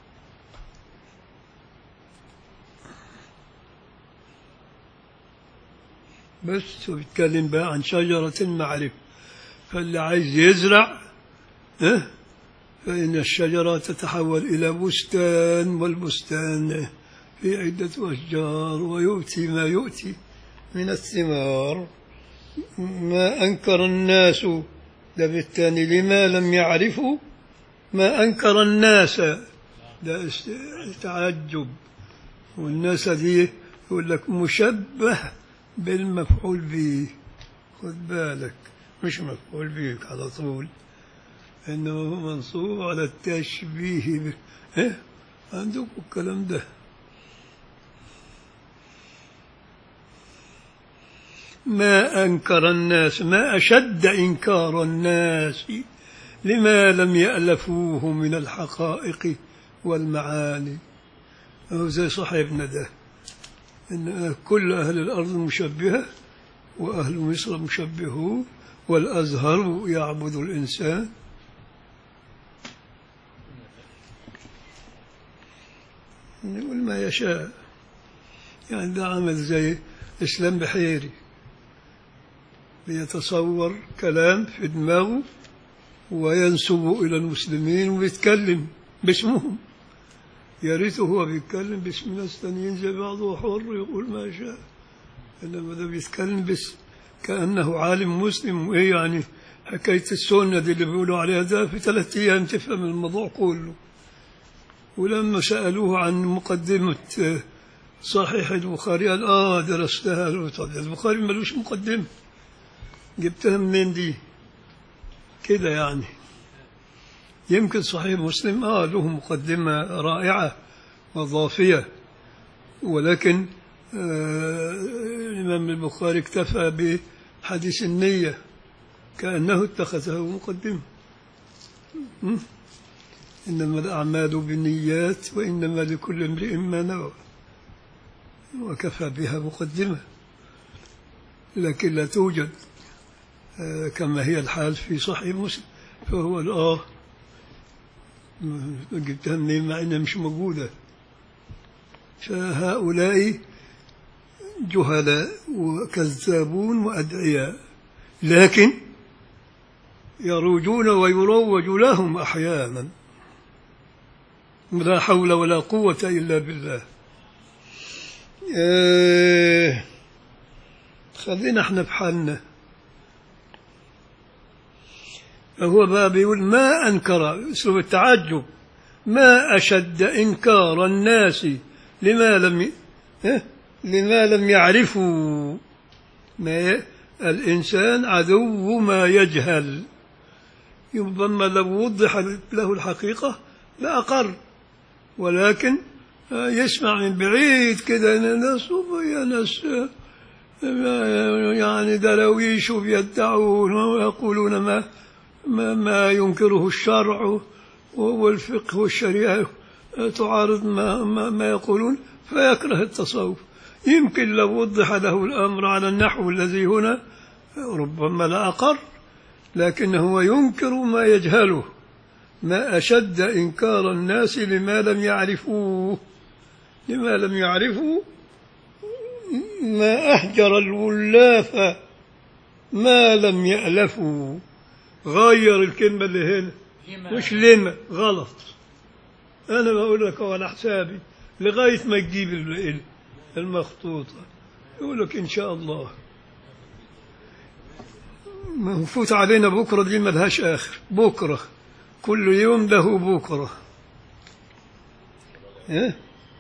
بس بيتكلم بقى عن شجرة المعرفة فاللي عايز يزرع اه فإن الشجرة تتحول إلى بستان والبستان في عدة أشجار ويؤتي ما يؤتي من الثمار ما أنكر الناس ده بالتالي لما لم يعرفوا ما أنكر الناس ده است- تعجب والناس دي يقول لك مشبه بالمفعول به خد بالك مش مفعول به على طول انه منصوب على التشبيه به إيه؟ عندكم الكلام ده ما أنكر الناس ما أشد إنكار الناس لما لم يألفوه من الحقائق والمعاني أو زي صاحبنا ده إن كل أهل الأرض مشبهة وأهل مصر مشبهون والأزهر يعبد الإنسان يقول ما يشاء يعني ده عمل زي إسلام بحيري بيتصور كلام في دماغه وينسب إلى المسلمين ويتكلم باسمهم يا ريته هو بيتكلم باسم ناس تانيين زي بعضه حر يقول ما شاء إنما ده بيتكلم بس كأنه عالم مسلم وإيه يعني حكاية السنة دي اللي بيقولوا عليها ده في ثلاثة أيام تفهم الموضوع كله ولما سألوه عن مقدمة آه، صحيح البخاري قال آه درستها قالوا له طب البخاري ملوش مقدمة جبتها منين دي كده يعني يمكن صحيح مسلم آه له مقدمة رائعة وضافية ولكن آه الإمام البخاري اكتفى بحديث النية كأنه اتخذه مقدمة م? إنما الأعمال بالنيات وإنما لكل امرئ ما نوى وكفى بها مقدمة لكن لا توجد آه، كما هي الحال في صحيح مسلم فهو الآه جبتها منين مع إنها مش موجودة فهؤلاء جهلاء وكذابون وأدعياء لكن يروجون ويروج لهم أحيانا لا حول ولا قوة إلا بالله إيه خلينا احنا في حالنا هو بقى بيقول ما أنكر أسلوب التعجب ما أشد إنكار الناس لما لم ي... إيه؟ لما لم يعرفوا ما ي... الإنسان عدو ما يجهل ربما لو وضح له الحقيقة لأقر ولكن يسمع من بعيد كده إن ناس يا ناس يعني درويش يدعون ويقولون ما ما, ما ينكره الشرع والفقه والشريعة تعارض ما, ما, ما يقولون فيكره التصوف يمكن لو وضح له الأمر على النحو الذي هنا ربما لا أقر لكن هو ينكر ما يجهله ما أشد إنكار الناس لما لم يعرفوه لما لم يعرفوا ما أهجر الولاف ما لم يألفوا غير الكلمة اللي هنا لما مش لما غلط أنا بقول لك على حسابي لغاية ما تجيب ال- ال- المخطوطة يقول لك إن شاء الله ما مفوت علينا بكرة دي ملهاش آخر بكرة كل يوم له بكرة إيه؟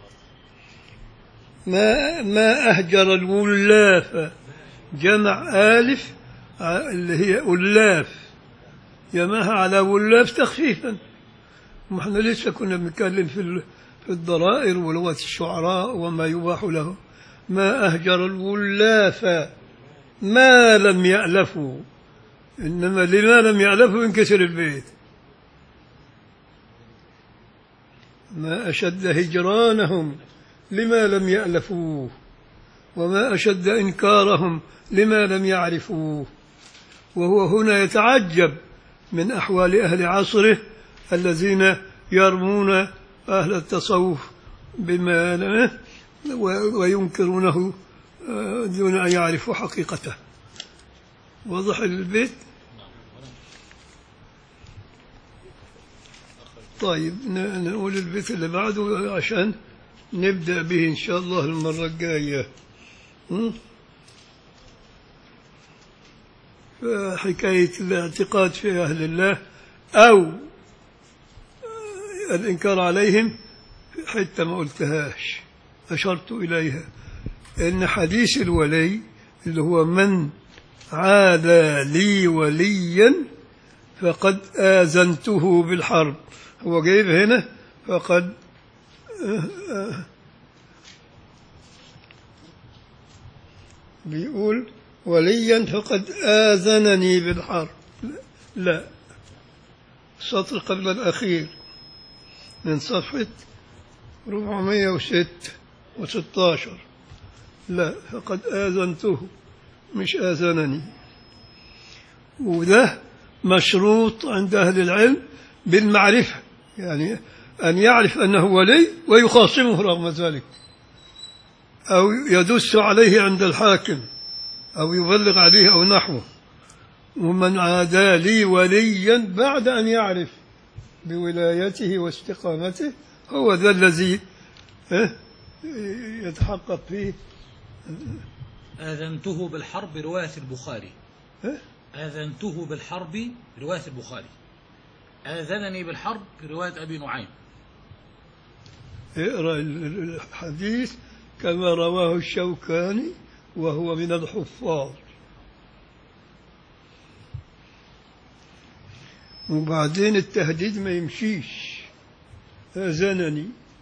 ما ما أهجر الولاف جمع آلف ع- اللي هي ألاف جمعها على ولاف تخفيفا ما احنا لسه كنا بنتكلم في ال- في الضرائر ولغة الشعراء وما يباح له ما أهجر الولاف ما لم يألفوا إنما لما لم يألفوا ينكسر البيت ما أشد هجرانهم لما لم يألفوه وما أشد إنكارهم لما لم يعرفوه وهو هنا يتعجب من أحوال أهل عصره الذين يرمون أهل التصوف بما لا- و- وينكرونه آه، دون أن يعرفوا حقيقته وضح البيت طيب ن- نقول البيت اللي بعده عشان نبدأ به إن شاء الله المرة الجاية م? حكاية الاعتقاد في أهل الله أو الإنكار عليهم حتى ما قلتهاش أشرت إليها إن حديث الولي اللي هو من عادى لي وليا فقد آذنته بالحرب هو جايب هنا فقد بيقول وليا فقد آذنني بالحرب لا السطر قبل الأخير من صفحة 406 و16 لا فقد آذنته مش آذنني وده مشروط عند أهل العلم بالمعرفة يعني أن يعرف أنه ولي ويخاصمه رغم ذلك أو يدس عليه عند الحاكم أو يبلغ عليه أو نحوه ومن عادى لي وليا بعد أن يعرف بولايته واستقامته هو ذا الذي اه، يتحقق فيه آذنته بالحرب رواية البخاري اه، آذنته بالحرب رواية البخاري آذنني بالحرب رواية أبي نعيم اقرأ ال- الحديث كما رواه الشوكاني وهو من الحفاظ وبعدين التهديد ما يمشيش أذنني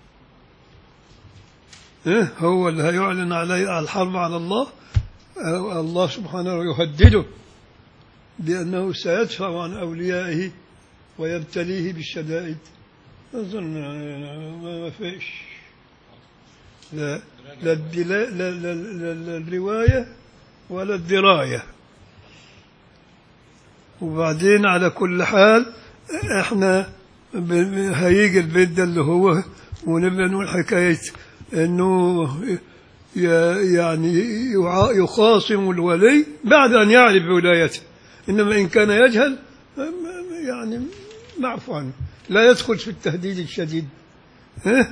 إيه هو اللي هيعلن عليه على الحرب على الله أو الله سبحانه يهدده بأنه سيدفع عن أوليائه ويبتليه بالشدائد أظن ما ما فيش لا لا, الدلا لا, لا, لا, لا الرواية ولا الدراية وبعدين على كل حال احنا ب- ب- هيجي البيت ده اللي هو ونبقى نقول حكاية انه ي- يعني يع- يخاصم الولي بعد ان يعرف بولايته انما ان كان يجهل يعني معفو عنه لا يدخل في التهديد الشديد ها؟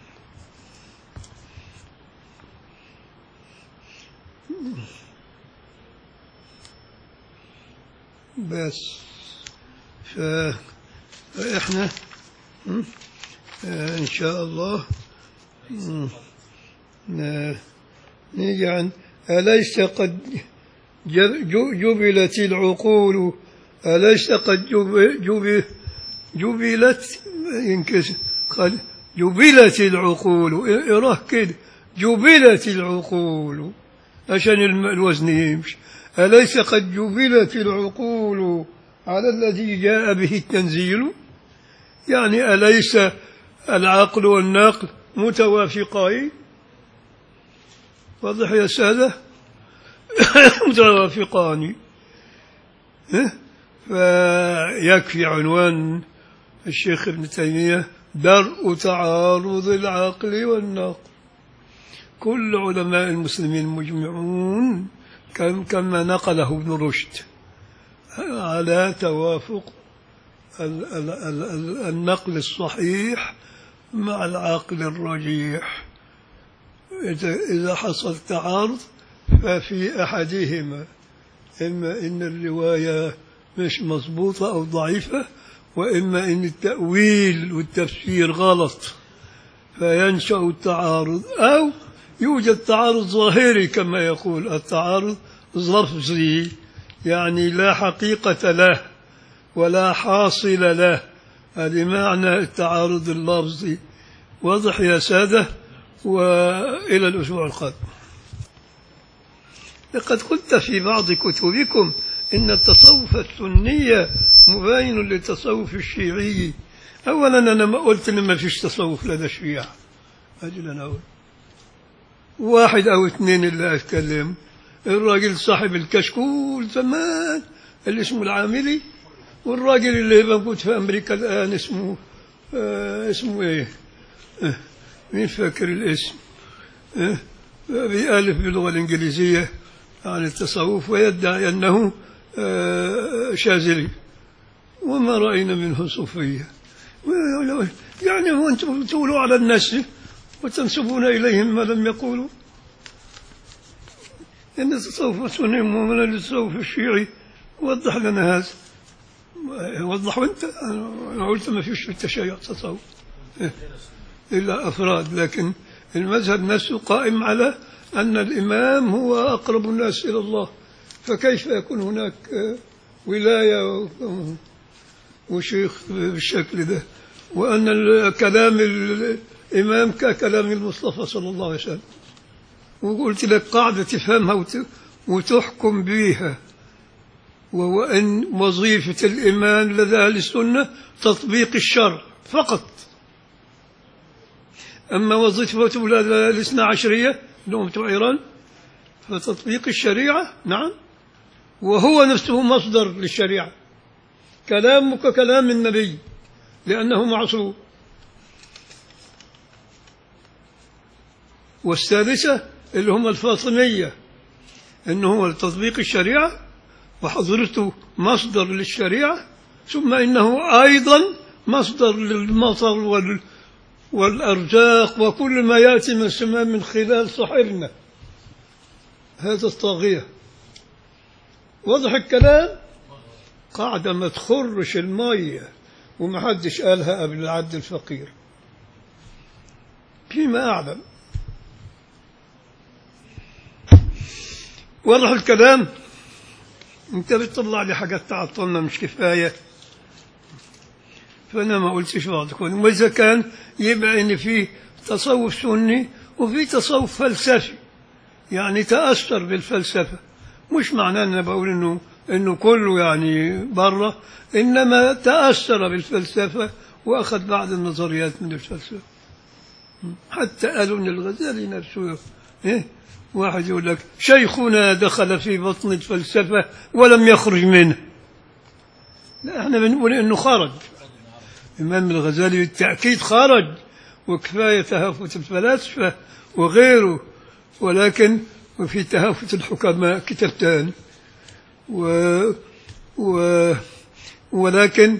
بس ف... فإحنا م? آه، إن شاء الله م? ن- نيجي عن أليس قد ج- ج- جبلت العقول أليس قد جب جب جبلت ينكسر قد جبلت العقول إراه كده جبلت العقول عشان الم- الوزن يمشي أليس قد جبلت العقول على الذي جاء به التنزيل يعني أليس العقل والنقل متوافقين واضح يا سادة متوافقان ها؟ فيكفي عنوان الشيخ ابن تيمية درء تعارض العقل والنقل كل علماء المسلمين مجمعون كم- كما نقله ابن رشد على توافق ال- ال- ال- ال- النقل الصحيح مع العقل الرجيح إذا إذا حصل تعارض ففي أحدهما إما إن الرواية مش مضبوطة أو ضعيفة وإما إن التأويل والتفسير غلط فينشأ التعارض أو يوجد تعارض ظاهري كما يقول التعارض لفظي يعني لا حقيقة له ولا حاصل له هذه معنى التعارض اللفظي واضح يا سادة وإلى الأسبوع القادم لقد قلت في بعض كتبكم إن التصوف السني مباين للتصوف الشيعي أولا أنا ما قلت إن ما فيش تصوف لدى الشيعة أجل أنا أقول واحد أو اثنين اللي أتكلم الراجل صاحب الكشكول زمان اللي اسمه العاملي والراجل اللي موجود في أمريكا الآن اسمه آه اسمه إيه آه مين فاكر الاسم آه بيألف باللغة الإنجليزية عن التصوف ويدعي أنه آه شاذلي وما رأينا منه صوفية يعني هو أنتم تقولوا على الناس وتنسبون إليهم ما لم يقولوا إن التصوف السني من التصوف الشيعي وضح لنا هذا وضح أنت أنا قلت ما فيش في التشيع تصوف إلا أفراد لكن المذهب نفسه قائم على أن الإمام هو أقرب الناس إلى الله فكيف يكون هناك ولاية وشيخ بالشكل ده وأن كلام الإمام ككلام المصطفى صلى الله عليه وسلم وقلت لك قاعدة تفهمها وتحكم بها وهو أن وظيفة الإمام لدى أهل السنة تطبيق الشرع فقط أما وظيفة الاثنى عشرية اللي بتوع إيران فتطبيق الشريعة نعم وهو نفسه مصدر للشريعة كلامك كلام النبي لأنه معصوم والثالثة اللي هم الفاطمية إنه هو تطبيق الشريعة وحضرته مصدر للشريعة ثم إنه أيضا مصدر للمطر وال والأرزاق وكل ما يأتي من السماء من خلال صحرنا هذا الطاغية واضح الكلام قاعدة ما تخرش المية ومحدش قالها قبل العبد الفقير فيما أعلم واضح الكلام انت بتطلع لي حاجات تعطلنا مش كفايه فانا ما قلتش بعض واذا كان يبقى ان في تصوف سني وفي تصوف فلسفي يعني تاثر بالفلسفه مش معناه ان بقول انه انه كله يعني بره انما تاثر بالفلسفه واخذ بعض النظريات من الفلسفه حتى قالوا ان الغزالي نفسه إيه؟ واحد يقول لك شيخنا دخل في بطن الفلسفه ولم يخرج منه لا احنا بنقول انه خرج الإمام الغزالي بالتأكيد خرج وكفاية تهافت الفلاسفة وغيره ولكن وفي تهافت الحكماء كتابتان و و ولكن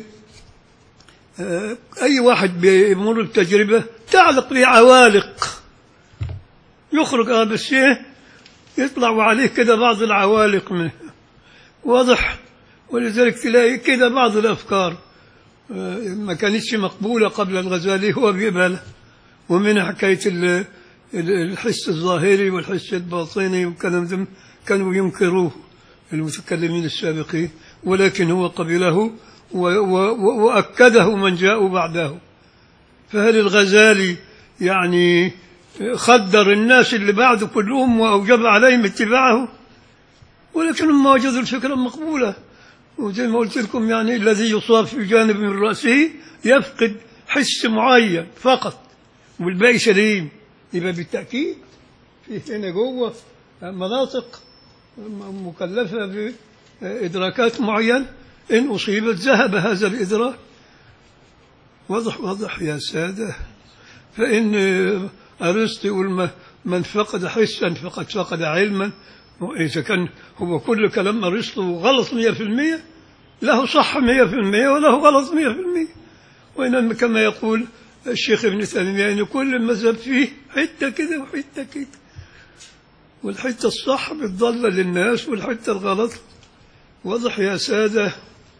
أي واحد بيمر بتجربة تعلق به عوالق يخرج هذا الشيء يطلع عليه كده بعض العوالق منه واضح ولذلك تلاقي كده بعض الأفكار ما كانتش مقبولة قبل الغزالي هو بيقبلها ومن حكاية الحس الظاهري والحس الباطني والكلام ده كانوا ينكروه المتكلمين السابقين ولكن هو قبله وأكده من جاءوا بعده فهل الغزالي يعني خدر الناس اللي بعده كلهم وأوجب عليهم اتباعه ولكنهم ما وجدوا الفكرة مقبولة وزي ما قلت لكم يعني الذي يصاب في جانب من رأسه يفقد حس معين فقط والباقي سليم يبقى بالتأكيد في هنا جوه مناطق مكلفة بإدراكات معينة إن أصيبت ذهب هذا الإدراك واضح واضح يا سادة فإن أرسطو يقول من فقد حسا فقد فقد علما إذا كان هو كل كلام أرسطو غلط مية في المية له صح مية في المية وله غلط مية في المية وإنما كما يقول الشيخ ابن تيمية أن كل مذهب فيه حتة كده وحتة كده والحتة الصح بتضل للناس والحتة الغلط واضح يا سادة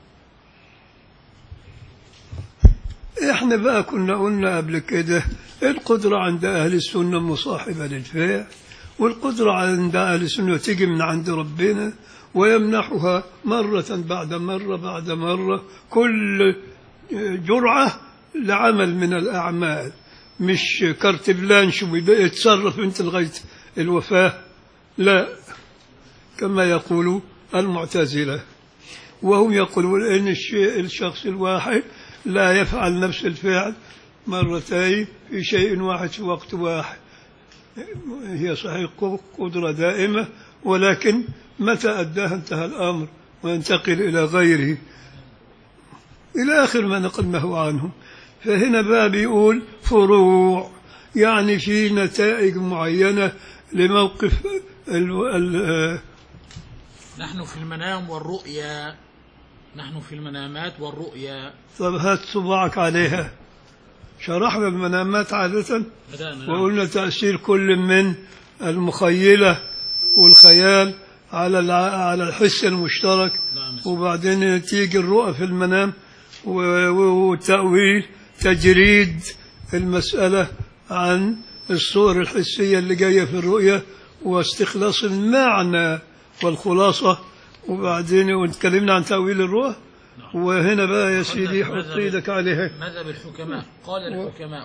احنا بقى كنا قلنا قبل كده القدرة عند أهل السنة مصاحبة للفعل والقدرة عند أهل السنة تيجي من عند ربنا ويمنحها مرة بعد مرة بعد مرة كل جرعة لعمل من الأعمال مش كارت بلانش ويتصرف انت لغاية الوفاة لا كما يقول المعتزلة وهم يقولون ان الشيء الشخص الواحد لا يفعل نفس الفعل مرتين في شيء واحد في وقت واحد هي صحيح قدرة دائمة ولكن متى أداها انتهى الأمر وينتقل إلى غيره إلى آخر ما نقلناه عنه فهنا بقى بيقول فروع يعني في نتائج معينة لموقف ال ال نحن في المنام والرؤيا نحن في المنامات والرؤيا طب هات صباعك عليها شرحنا المنامات عادة بدأنا نعم. وقلنا تأثير كل من المخيلة والخيال على الع- على الحس المشترك نعم. وبعدين تيجي الرؤى في المنام و- و- والتأويل تجريد المسألة عن الصور الحسية اللي جاية في الرؤية واستخلاص المعنى والخلاصة وبعدين واتكلمنا عن تأويل الرؤى وهنا بقى يا سيدي حط ايدك عليها مذهب الحكماء قال الحكماء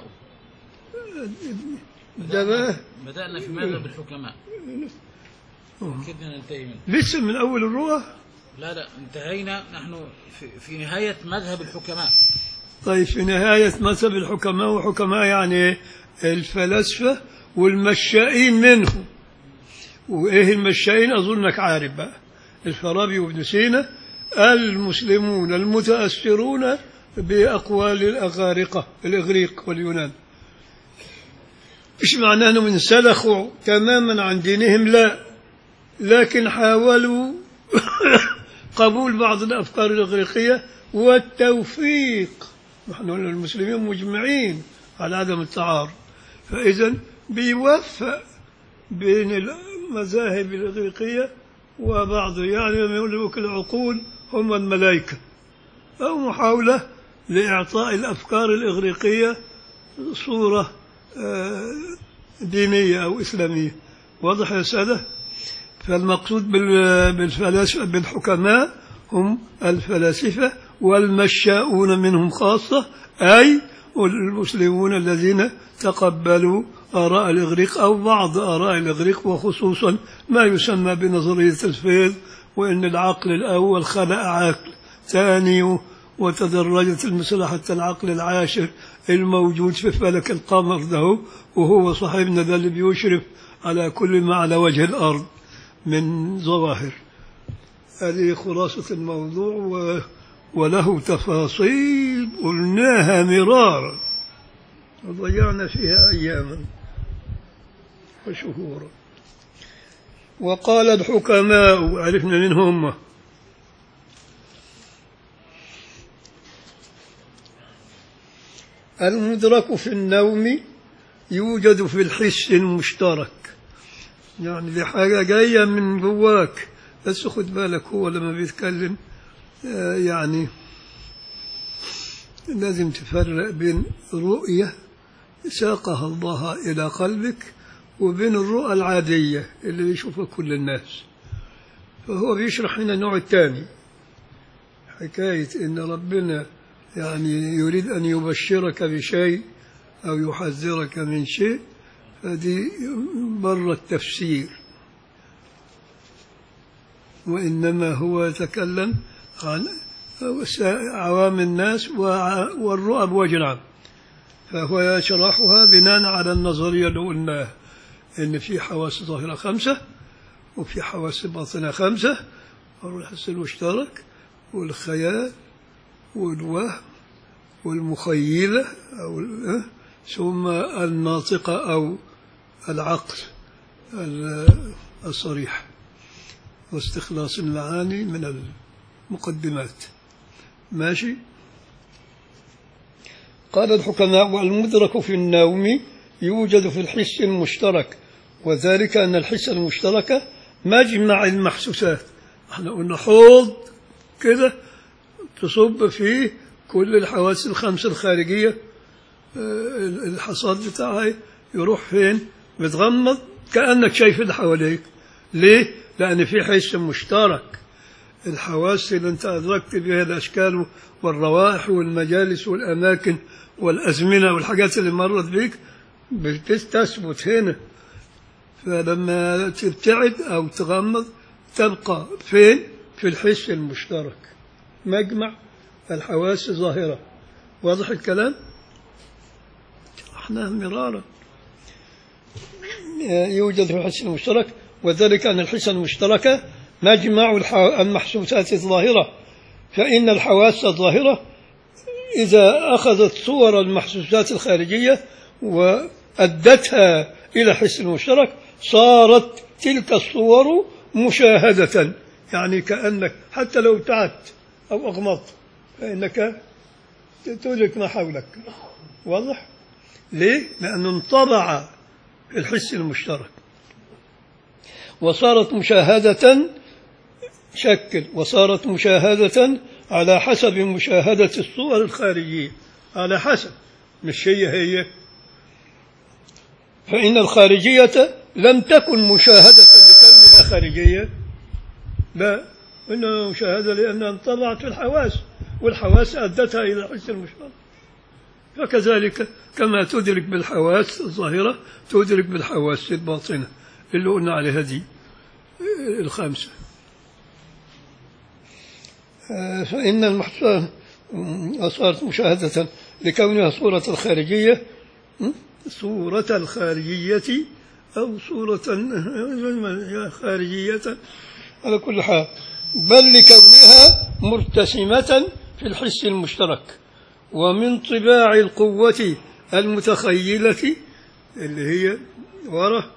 ده بقى بدأنا في مذهب الحكماء كدنا ننتهي منه لسه من أول الرؤى لا لا انتهينا نحن في, في نهاية مذهب الحكماء طيب في نهاية مذهب الحكماء وحكماء يعني الفلاسفة والمشائين منهم وإيه المشائين أظنك عارف بقى الفارابي وابن سينا المسلمون المتأثرون بأقوال الأغارقة الإغريق واليونان مش معناه أنهم انسلخوا تماما عن دينهم لا لكن حاولوا قبول بعض الأفكار الإغريقية والتوفيق نحن المسلمين مجمعين على عدم التعارض فإذا بيوفق بين المذاهب الإغريقية وبعض يعني لما يقول لك العقول هم الملائكة أو محاولة لإعطاء الأفكار الإغريقية صورة آه، دينية أو إسلامية واضح يا سادة فالمقصود بال- بالفلاسفة بالحكماء هم الفلاسفة والمشاؤون منهم خاصة أي المسلمون الذين تقبلوا آراء الإغريق أو بعض آراء الإغريق وخصوصا ما يسمى بنظرية الفيض وأن العقل الأول خلق عقل ثاني وتدرجت المسألة حتى العقل العاشر الموجود في فلك القمر ده وهو صاحبنا ده اللي بيشرف على كل ما على وجه الأرض من ظواهر هذه خلاصة الموضوع و... وله تفاصيل قلناها مرارا وضيعنا فيها أياما وشهورا وقال الحكماء عرفنا من هم المدرك في النوم يوجد في الحس المشترك يعني دي حاجة جاية من جواك بس خد بالك هو لما بيتكلم آه، يعني لازم تفرق بين رؤية ساقها الله إلى قلبك وبين الرؤى العادية اللي بيشوفها كل الناس فهو بيشرح هنا النوع الثاني حكاية إن ربنا يعني يريد أن يبشرك بشيء أو يحذرك من شيء هذه بر التفسير وإنما هو يتكلم عن عوام الناس وع- والرؤى بوجه عام فهو يشرحها بناء على النظرية اللي قلناها إن في حواس ظاهرة خمسة وفي حواس باطنة خمسة الحس المشترك والخيال والوهم والمخيلة أو ال- ثم الناطقة أو العقل ال- الصريح واستخلاص المعاني من المقدمات ماشي قال الحكماء والمدرك في النوم يوجد في الحس المشترك وذلك أن الحس المشترك مجمع المحسوسات احنا قلنا حوض كده تصب فيه كل الحواس الخمس الخارجية آه، الحصاد بتاعها يروح فين متغمض كأنك شايف اللي حواليك ليه؟ لأن في حس مشترك الحواس اللي أنت أدركت بها الأشكال والروائح والمجالس والأماكن والأزمنة والحاجات اللي مرت بيك بتثبت هنا فلما تبتعد أو تغمض تبقى فين؟ في الحس المشترك مجمع الحواس ظاهرة واضح الكلام؟ شرحناه مرارا يوجد في الحس المشترك وذلك أن الحس المشترك مجمع الح- المحسوسات الظاهرة فإن الحواس الظاهرة إذا أخذت صور المحسوسات الخارجية وأدتها إلى حس المشترك صارت تلك الصور مشاهدة يعني كأنك حتى لو ابتعدت أو أغمضت فإنك تدرك ما حولك واضح؟ ليه؟ لأنه انطبع في الحس المشترك وصارت مشاهدة شكل وصارت مشاهدة على حسب مشاهدة الصور الخارجية على حسب مش هي هي فإن الخارجية لم تكن مشاهدة لكونها خارجية لا إنها مشاهدة لأنها انطبعت في الحواس والحواس أدتها إلى الحس المشترك فكذلك كما تدرك بالحواس الظاهرة تدرك بالحواس الباطنة اللي قلنا عليها دي الخامسة آه، فإن المحسوسات صارت مشاهدة لكونها صورة الخارجية م? صورة الخارجية أو صورة خارجية على كل حال بل لكونها مرتسمة في الحس المشترك ومن طباع القوة المتخيلة اللي هي ورا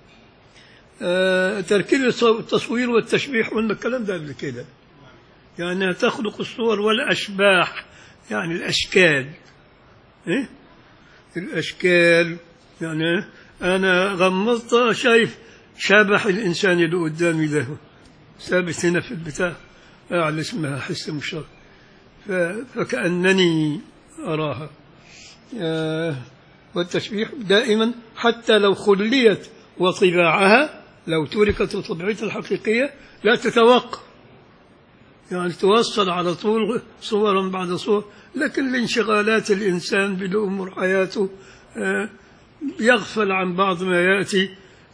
آه، تركيب التصوير والتشبيح قلنا الكلام ده قبل كده يعني تخلق الصور والأشباح يعني الأشكال إيه؟ الأشكال يعني أنا غمضت شايف شبح الإنسان اللي قدامي ده ثابت هنا في البتاع أعلى اسمها حس مشترك ف- فكأنني أراها آه، والتشبيح دائما حتى لو خليت وطباعها لو تركت طبيعتها الحقيقية لا تتوقف يعني توصل على طول صورا بعد صور لكن لانشغالات الإنسان بالأمور حياته آه، يغفل عن بعض ما يأتي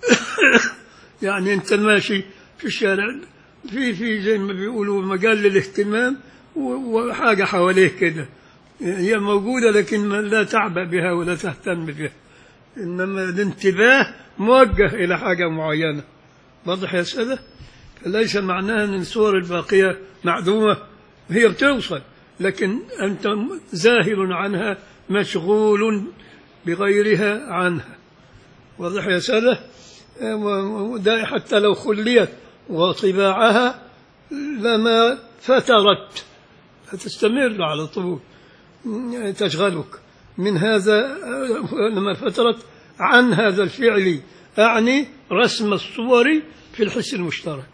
يعني أنت ماشي في الشارع في في زي ما بيقولوا مجال للاهتمام و- وحاجة حواليه كده هي موجودة لكن ما- لا تعبأ بها ولا تهتم بها إنما الانتباه موجه إلى حاجة معينة واضح يا سادة ليس معناها أن الصور الباقية معدومة هي بتوصل لكن أنت زاهل عنها مشغول بغيرها عنها واضح يا سادة وده حتى لو خليت وطباعها لما فترت فتستمر على طول تشغلك من هذا لما فترت عن هذا الفعل أعني رسم الصور في الحس المشترك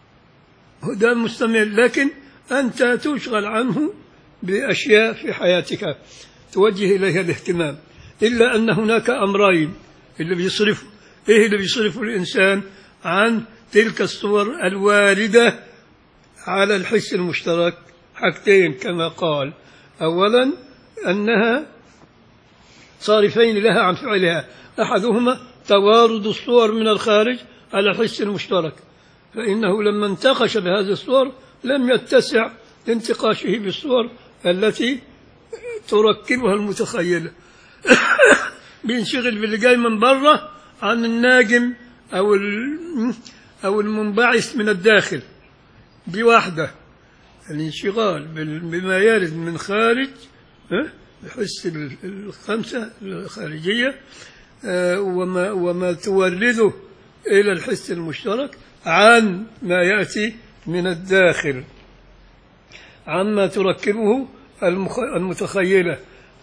ده مستمر لكن أنت تشغل عنه بأشياء في حياتك توجه إليها الاهتمام إلا أن هناك أمرين اللي بيصرفوا إيه اللي بيصرفوا الإنسان عن تلك الصور الواردة على الحس المشترك حاجتين كما قال أولا أنها صارفين لها عن فعلها أحدهما توارد الصور من الخارج على الحس المشترك فإنه لما انتقش بهذه الصور لم يتسع لانتقاشه بالصور التي تركبها المتخيلة بينشغل باللي جاي من بره عن الناجم أو ال- أو المنبعث من الداخل دي واحدة الانشغال بال- بما يرد من خارج ها؟ الحس ال- الخمسة الخارجية آه، وما وما تورده إلى الحس المشترك عن ما يأتي من الداخل عما تركبه المخ- المتخيلة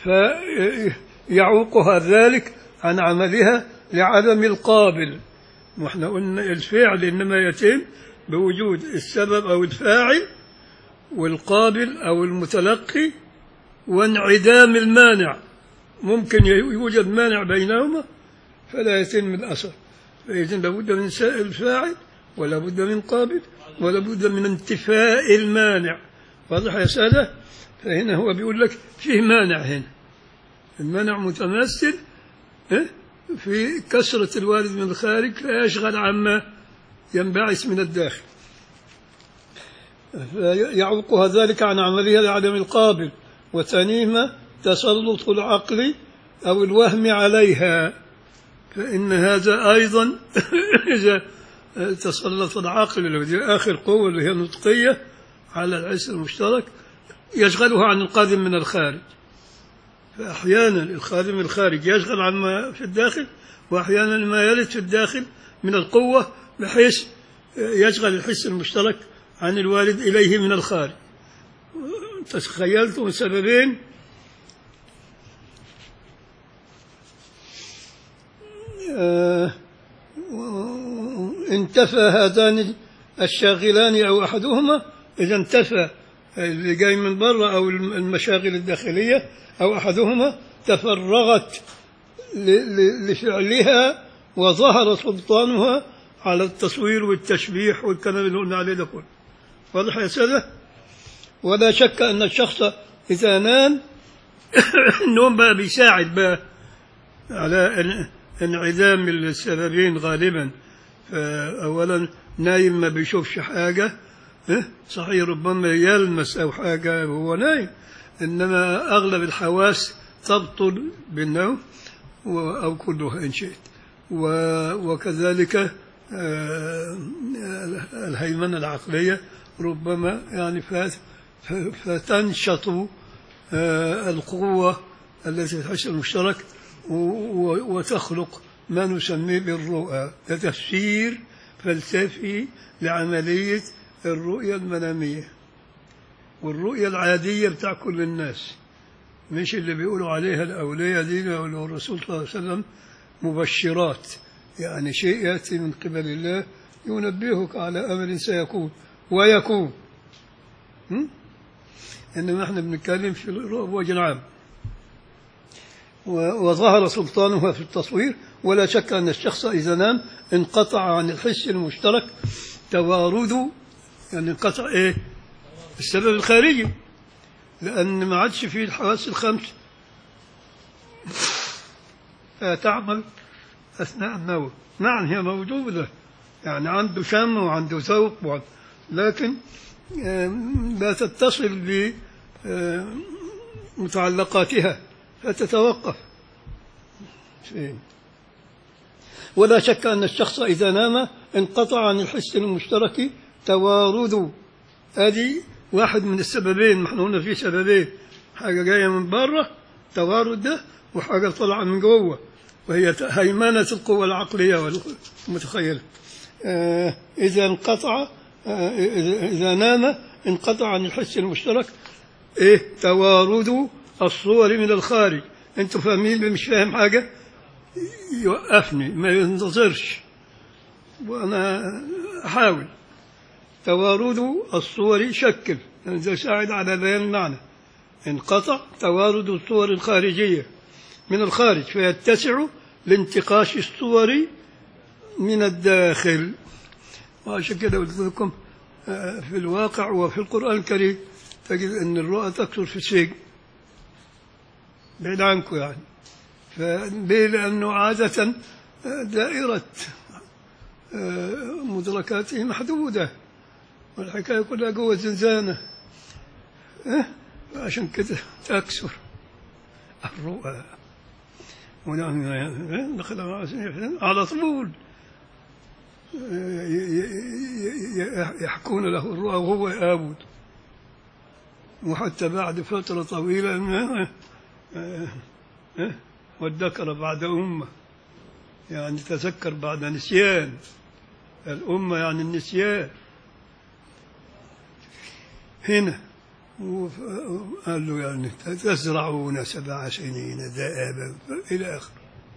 فيعوقها ذلك عن عملها لعدم القابل واحنا قلنا الفعل انما يتم بوجود السبب او الفاعل والقابل او المتلقي وانعدام المانع ممكن يوجد مانع بينهما فلا يتم الاثر فاذا لابد من سائل الفاعل ولا بد من قابل ولا بد من انتفاء المانع واضح يا سادة فهنا هو بيقول لك فيه مانع هنا المانع متمثل إيه؟ في كسرة الوارد من الخارج فيشغل عما ينبعث من الداخل يعوقها ذلك عن عملها لعدم القابل وثانيهما تسلط العقل أو الوهم عليها فإن هذا أيضا إذا تسلط العقل اللي هي آخر قوة اللي هي النطقية على الحس المشترك يشغلها عن القادم من الخارج فأحيانا القادم من الخارج يشغل عما في الداخل وأحيانا ما يلد في الداخل من القوة بحيث يشغل الحس المشترك عن الوارد إليه من الخارج تخيلتم سببين آه، انتفى هذان الشاغلان أو أحدهما إذا انتفى اللي جاي من بره أو المشاغل الداخلية أو أحدهما تفرغت ل- ل- لفعلها وظهر سلطانها على التصوير والتشبيح والكلام اللي قلنا عليه ده كله واضح يا سادة ولا شك أن الشخص إذا نام النوم بقى بيساعد بقى على ان- انعدام السببين غالبا فأولا نايم ما بيشوفش حاجة إيه؟ صحيح ربما يلمس أو حاجة وهو نايم إنما أغلب الحواس تبطل بالنوم و- أو كلها إن شئت و- وكذلك آه، الهيمنة العقلية ربما يعني فات- ف- فتنشط آه، القوة التي في الحس المشترك و- و- وتخلق ما نسميه بالرؤى ده تفسير فلسفي لعملية الرؤية المنامية والرؤية العادية بتاع كل الناس مش اللي بيقولوا عليها الأولياء دي اللي الرسول صلى الله عليه وسلم مبشرات يعني شيء يأتي من قبل الله ينبهك على أمر سيكون ويكون م? إنما احنا بنتكلم في الرؤى بوجه عام و- وظهر سلطانها في التصوير ولا شك أن الشخص إذا نام انقطع عن الحس المشترك توارده يعني انقطع إيه السبب الخارجي لأن ما عادش فيه الحواس الخمس تعمل أثناء النوم نعم هي موجودة يعني عنده شم وعنده ذوق وعنده لكن آم، لا تتصل بمتعلقاتها فتتوقف شيء. ولا شك أن الشخص إذا نام انقطع عن الحس المشترك توارد هذه واحد من السببين ما احنا قلنا في سببين حاجة جاية من بره توارد ده وحاجة طالعة من جوه وهي هيمنة القوة العقلية والمتخيلة آه، إذا انقطع آه، إذا إذا نام انقطع عن الحس المشترك إيه توارد الصور من الخارج أنتوا فاهمين اللي مش فاهم حاجة يوقفني ما ينتظرش وأنا أحاول توارد الصور شكل يعني ده يساعد على بيان المعنى انقطع توارد الصور الخارجية من الخارج فيتسع لانتقاش الصور من الداخل وعشان كده قلت لكم آه، في الواقع وفي القرآن الكريم تجد أن الرؤى تكثر في السجن بعيد عنكم يعني فليه لأنه عادة آه، دائرة آه، مدركاته محدودة والحكاية كلها جوه الزنزانة إيه؟ عشان كده تكسر الرؤى ونحن دخل على طول يحكون له الرؤى وهو يآبد وحتى بعد فترة طويلة وادكر بعد أمة يعني تذكر بعد نسيان الأمة يعني النسيان هنا وف- قال له يعني تزرعون سبع سنين دائبا إلى آخره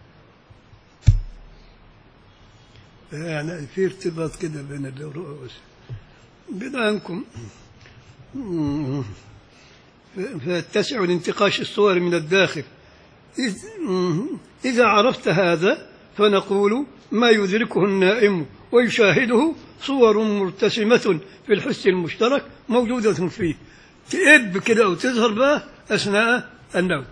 يعني في ارتباط كده بين الرؤى بعيد عنكم فيتسع لانتقاش الصور من الداخل إذ- إذا عرفت هذا فنقول ما يدركه النائم ويشاهده صور مرتسمة في الحس المشترك موجودة فيه تئب كده أو تظهر بقى أثناء النوم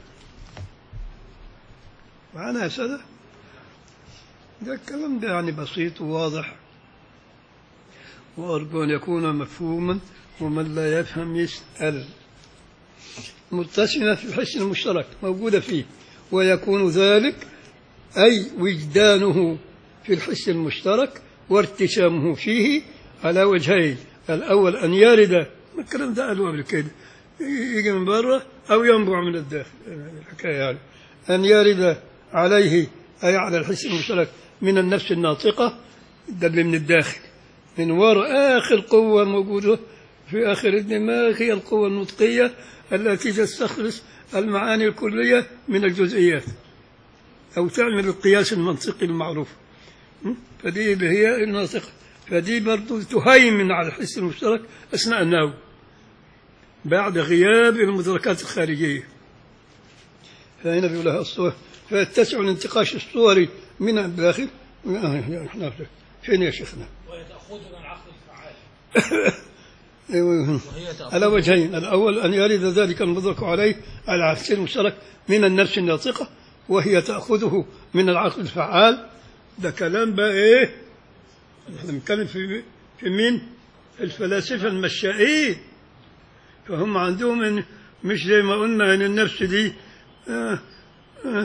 معنا يا سادة ده الكلام ده يعني بسيط وواضح وأرجو أن يكون مفهوما ومن لا يفهم يسأل متسمة في الحس المشترك موجودة فيه ويكون ذلك أي وجدانه في الحس المشترك وارتسامه فيه على وجهين الأول أن يرد الكلام ده قالوا قبل كده يجي من بره أو ينبع من الداخل الحكاية يعني أن يرد عليه أي على الحس المشترك من النفس الناطقة ده اللي من الداخل من وراء آخر قوة موجودة في آخر الدماغ هي القوة النطقية التي تستخلص المعاني الكلية من الجزئيات أو تعمل القياس المنطقي المعروف م? فدي اللي هي الناطقة فدي برضو تهيمن على الحس المشترك أثناء النوم بعد غياب المدركات الخارجية فهنا بيقول لها الصور فيتسع الانتقاش الصوري من الداخل فين يا شيخنا؟ وهي تأخذنا العقل الفعال أيوة. وهي على تأخذ وجهين الأول أن يرد ذلك المدرك عليه على عكس المشترك من النفس الناطقة وهي تأخذه من العقل الفعال ده كلام بقى إيه احنا بنتكلم في في مين الفلاسفة المشائين فهم عندهم إن مش زي ما قلنا إن النفس دي آه آه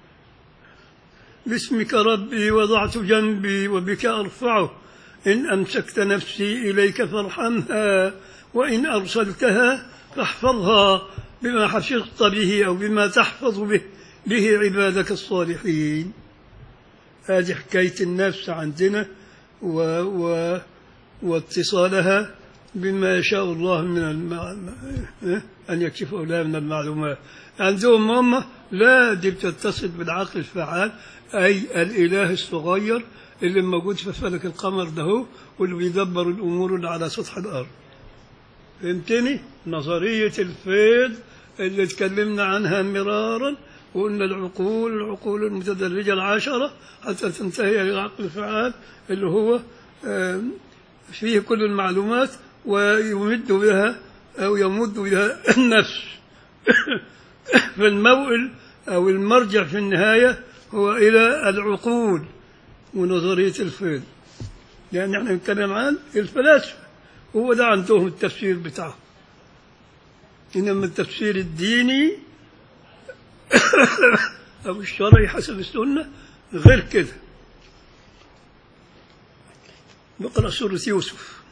باسمك ربي وضعت جنبي وبك أرفعه إن أمسكت نفسي إليك فارحمها وإن أرسلتها فاحفظها بما حفظت به أو بما تحفظ به به عبادك الصالحين هذه حكاية النفس عندنا و و واتصالها بما يشاء الله من المع... أن يكشفه لها من المعلومات عندهم هم لا دي بتتصل بالعقل الفعال أي الإله الصغير اللي موجود في فلك القمر ده هو واللي بيدبر الأمور اللي على سطح الأرض فهمتني؟ نظرية الفيض اللي تكلمنا عنها مرارا وقلنا العقول العقول المتدرجة العشرة حتى تنتهي إلى العقل الفعال اللي هو آم، فيه كل المعلومات ويمد بها أو يمد بها النفس فالموئل أو المرجع في النهاية هو إلى العقول ونظرية الفيض لأن احنا نتكلم عن الفلاسفة هو ده عندهم التفسير بتاعهم إنما التفسير الديني أو الشرعي حسب السنة غير كده نقرأ سورة يوسف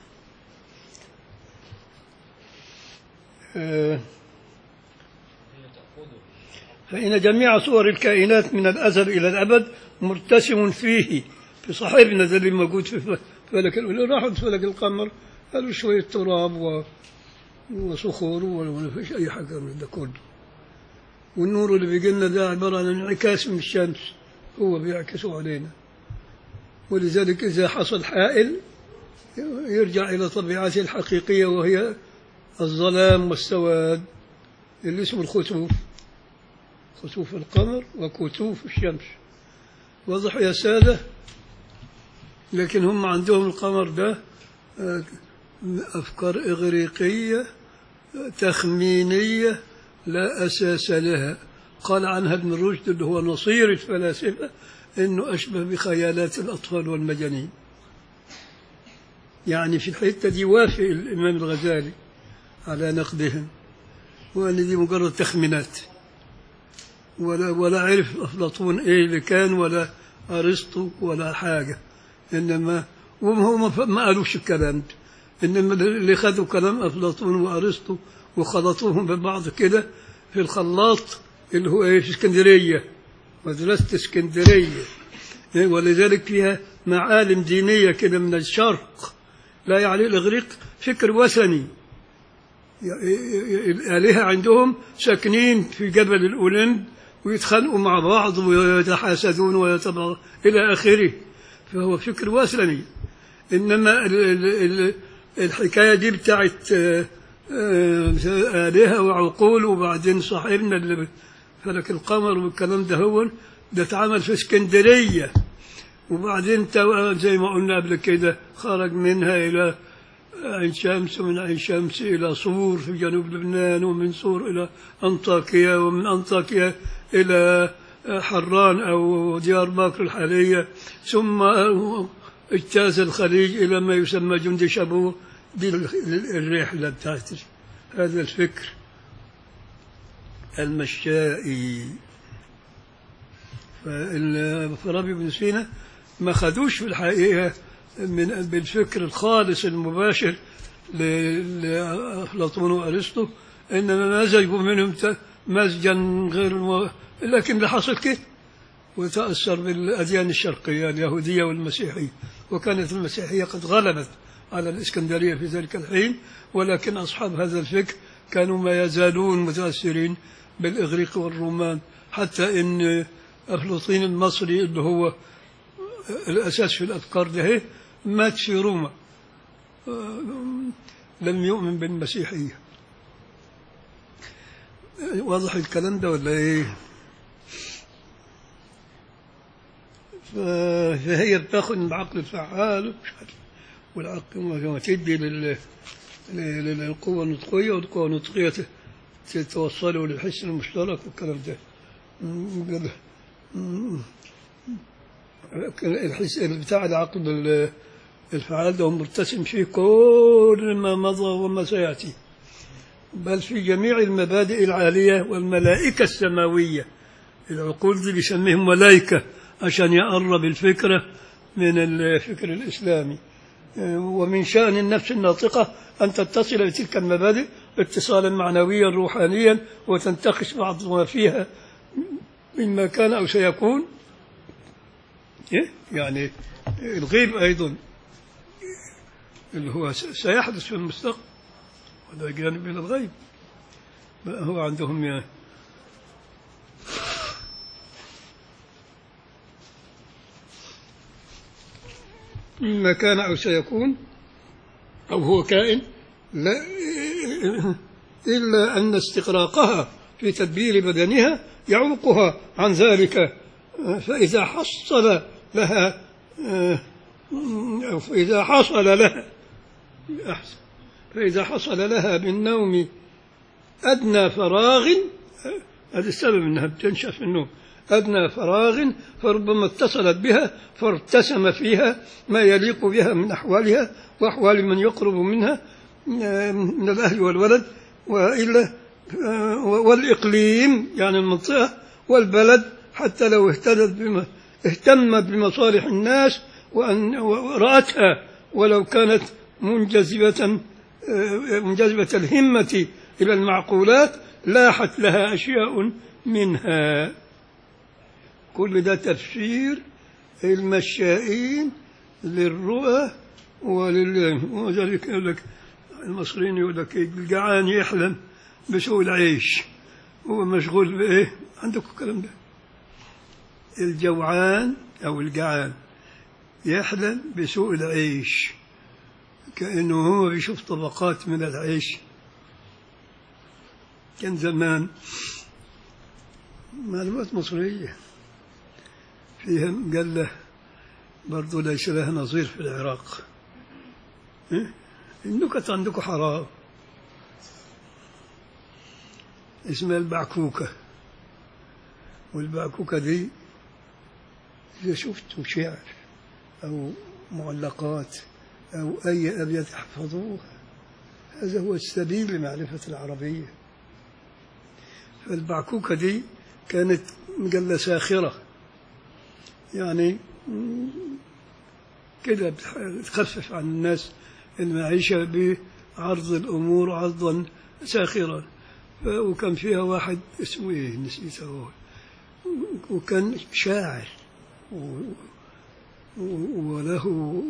آه، هي تأخذه فإن جميع صور الكائنات من الأزل إلى الأبد مرتسم فيه في صاحبنا ده اللي موجود في ف- فلك ال- راحوا في فلك القمر قالوا شوية تراب و... وصخور ولا فيش أي حاجة من ده كله والنور اللي بيجي لنا ده عبارة عن انعكاس من الشمس هو بيعكسه علينا ولذلك إذا حصل حائل يرجع إلى طبيعته الحقيقية وهي الظلام والسواد اللي اسمه الخسوف خسوف القمر وكسوف الشمس واضح يا سادة لكن هم عندهم القمر ده آه، أفكار إغريقية آه، تخمينية لا أساس لها قال عنها ابن رشد اللي هو نصير الفلاسفة إنه أشبه بخيالات الأطفال والمجانين يعني في الحتة دي وافق الإمام الغزالي على نقدهم وأن دي مجرد تخمينات ولا ولا عرف أفلاطون إيه اللي كان ولا أرسطو ولا حاجة إنما وهم ما ما قالوش الكلام ده إنما اللي خدوا كلام أفلاطون وأرسطو وخلطوهم ببعض كده في الخلاط اللي هو إيه في اسكندرية مدرسة اسكندرية إيه ولذلك فيها معالم دينية كده من الشرق لا يعني الإغريق فكر وثني الآلهة عندهم ساكنين في جبل الأولمب ويتخانقوا مع بعض ويتحاسدون ويتبع إلى آخره فهو فكر وثني إنما ال ال ال الحكاية دي بتاعت آه، آه، آلهة وعقول وبعدين صاحبنا اللي فلك القمر والكلام ده هو ده اتعمل في اسكندرية وبعدين تو- زي ما قلنا قبل كده خرج منها إلى عين شمس ومن عين شمس إلى صور في جنوب لبنان ومن صور إلى أنطاكيا ومن أنطاكيا إلى حران أو ديار باكر الحالية ثم اجتاز الخليج إلى ما يسمى جند شابور دي ال- الرحلة بتاعت هذا الفكر المشائي فال- فالربي بن سينا ما خدوش في الحقيقة من بالفكر الخالص المباشر ل- لأفلاطون وأرسطو إنما مزجوا منهم ت- مزجا غير مو... لكن اللي حصل كده وتأثر بالأديان الشرقية اليهودية والمسيحية وكانت المسيحية قد غلبت على الإسكندرية في ذلك الحين ولكن أصحاب هذا الفكر كانوا ما يزالون متأثرين بالإغريق والرومان حتى إن أفلاطين المصري اللي هو الأساس في الأفكار ده مات في روما آه، لم يؤمن بالمسيحية واضح الكلام ده ولا ايه ف- فهي بتاخد من العقل الفعال ومش عارف. والعقل ما تدي لل لل- للقوة النطقية والقوة النطقية ت- تتوصلوا للحس المشترك والكلام ده م- قال- م- الحس بتاع العقل ال- الفعال ده مرتسم فيه كل ما مضى وما سيأتي بل في جميع المبادئ العالية والملائكة السماوية العقول دي بيسميهم ملائكة عشان يقرب الفكرة من الفكر الإسلامي ومن شأن النفس الناطقة أن تتصل بتلك المبادئ اتصالا معنويا روحانيا وتنتقش بعض ما فيها مما كان أو سيكون إيه؟ يعني الغيب أيضا اللي هو س- سيحدث في المستقبل هذا جانب من الغيب بقى هو عندهم يعني مما كان أو سيكون أو هو كائن لا إلا أن استغراقها في تدبير بدنها يعوقها عن ذلك فإذا حصل لها أو فإذا حصل لها أحسن فإذا حصل لها بالنوم أدنى فراغ هذا السبب أنها بتنشأ في النوم أدنى فراغ فربما اتصلت بها فارتسم فيها ما يليق بها من أحوالها وأحوال من يقرب منها من الأهل والولد وإلا والإقليم يعني المنطقة والبلد حتى لو اهتدت بما اهتمت بمصالح الناس وأن ورأتها ولو كانت منجذبة منجذبة الهمة إلى المعقولات لاحت لها أشياء منها كل ده تفسير المشائين للرؤى ولل وذلك يقول لك المصريين يقول لك الجعان يحلم بسوء العيش هو مشغول بإيه؟ عندكم الكلام ده الجوعان أو الجعان يحلم بسوء العيش كأنه هو بيشوف طبقات من العيش كان زمان معلومات مصرية فيها مجلة برضو ليس لها نظير في العراق إيه؟ النكت عندكم حرام اسمها البعكوكة والبعكوكة دي إذا شفتوا شعر أو معلقات أو أي أبيات تحفظوها هذا هو السبيل لمعرفة العربية فالبعكوكة دي كانت مجلة ساخرة يعني كده بتخفف عن الناس المعيشة بعرض الأمور عرضا ساخرا وكان فيها واحد اسمه ايه نسيته هو وكان شاعر وله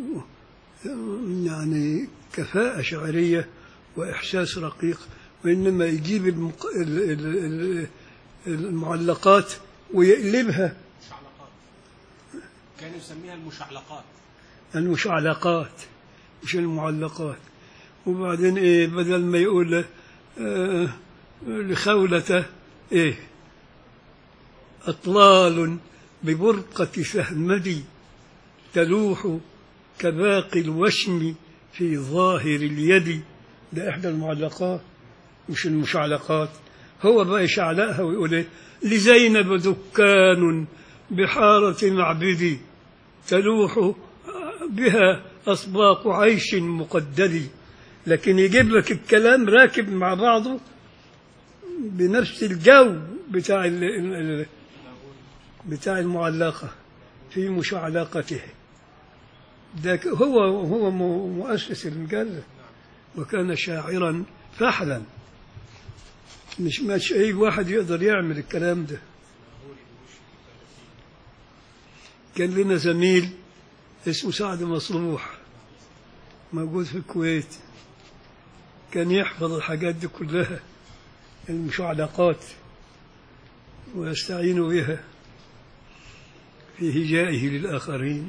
يعني كفاءة شعرية وإحساس رقيق وإنما يجيب المق... المعلقات ويقلبها مشعلقات كان يسميها المشعلقات المشعلقات مش المعلقات وبعدين ايه بدل ما يقول آه لخولة ايه أطلال ببرقة فهمدي تلوح كباقي الوشم في ظاهر اليد ده إحدى المعلقات مش المشعلقات هو بقى يشعلقها ويقول إيه لزينب دكان بحارة معبدي تلوح بها أصباق عيش مقدد لكن يجيب لك الكلام راكب مع بعضه بنفس الجو بتاع ال ال ال بتاع المعلقة في مشعلقته ده ك- هو هو م- مؤسس المجلة وكان شاعرا فحلا مش مش أي واحد يقدر يعمل الكلام ده كان لنا زميل اسمه سعد مصلوح موجود في الكويت كان يحفظ الحاجات دي كلها المشعلقات ويستعين بها في هجائه للآخرين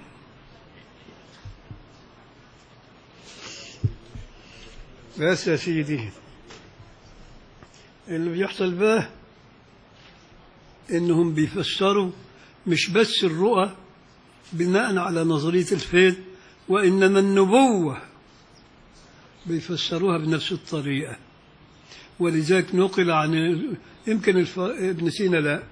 بس يا سيدي اللي بيحصل بقى انهم بيفسروا مش بس الرؤى بناء على نظرية الفيل وإنما النبوة بيفسروها بنفس الطريقة ولذلك نقل عن يمكن الف... ابن سينا لا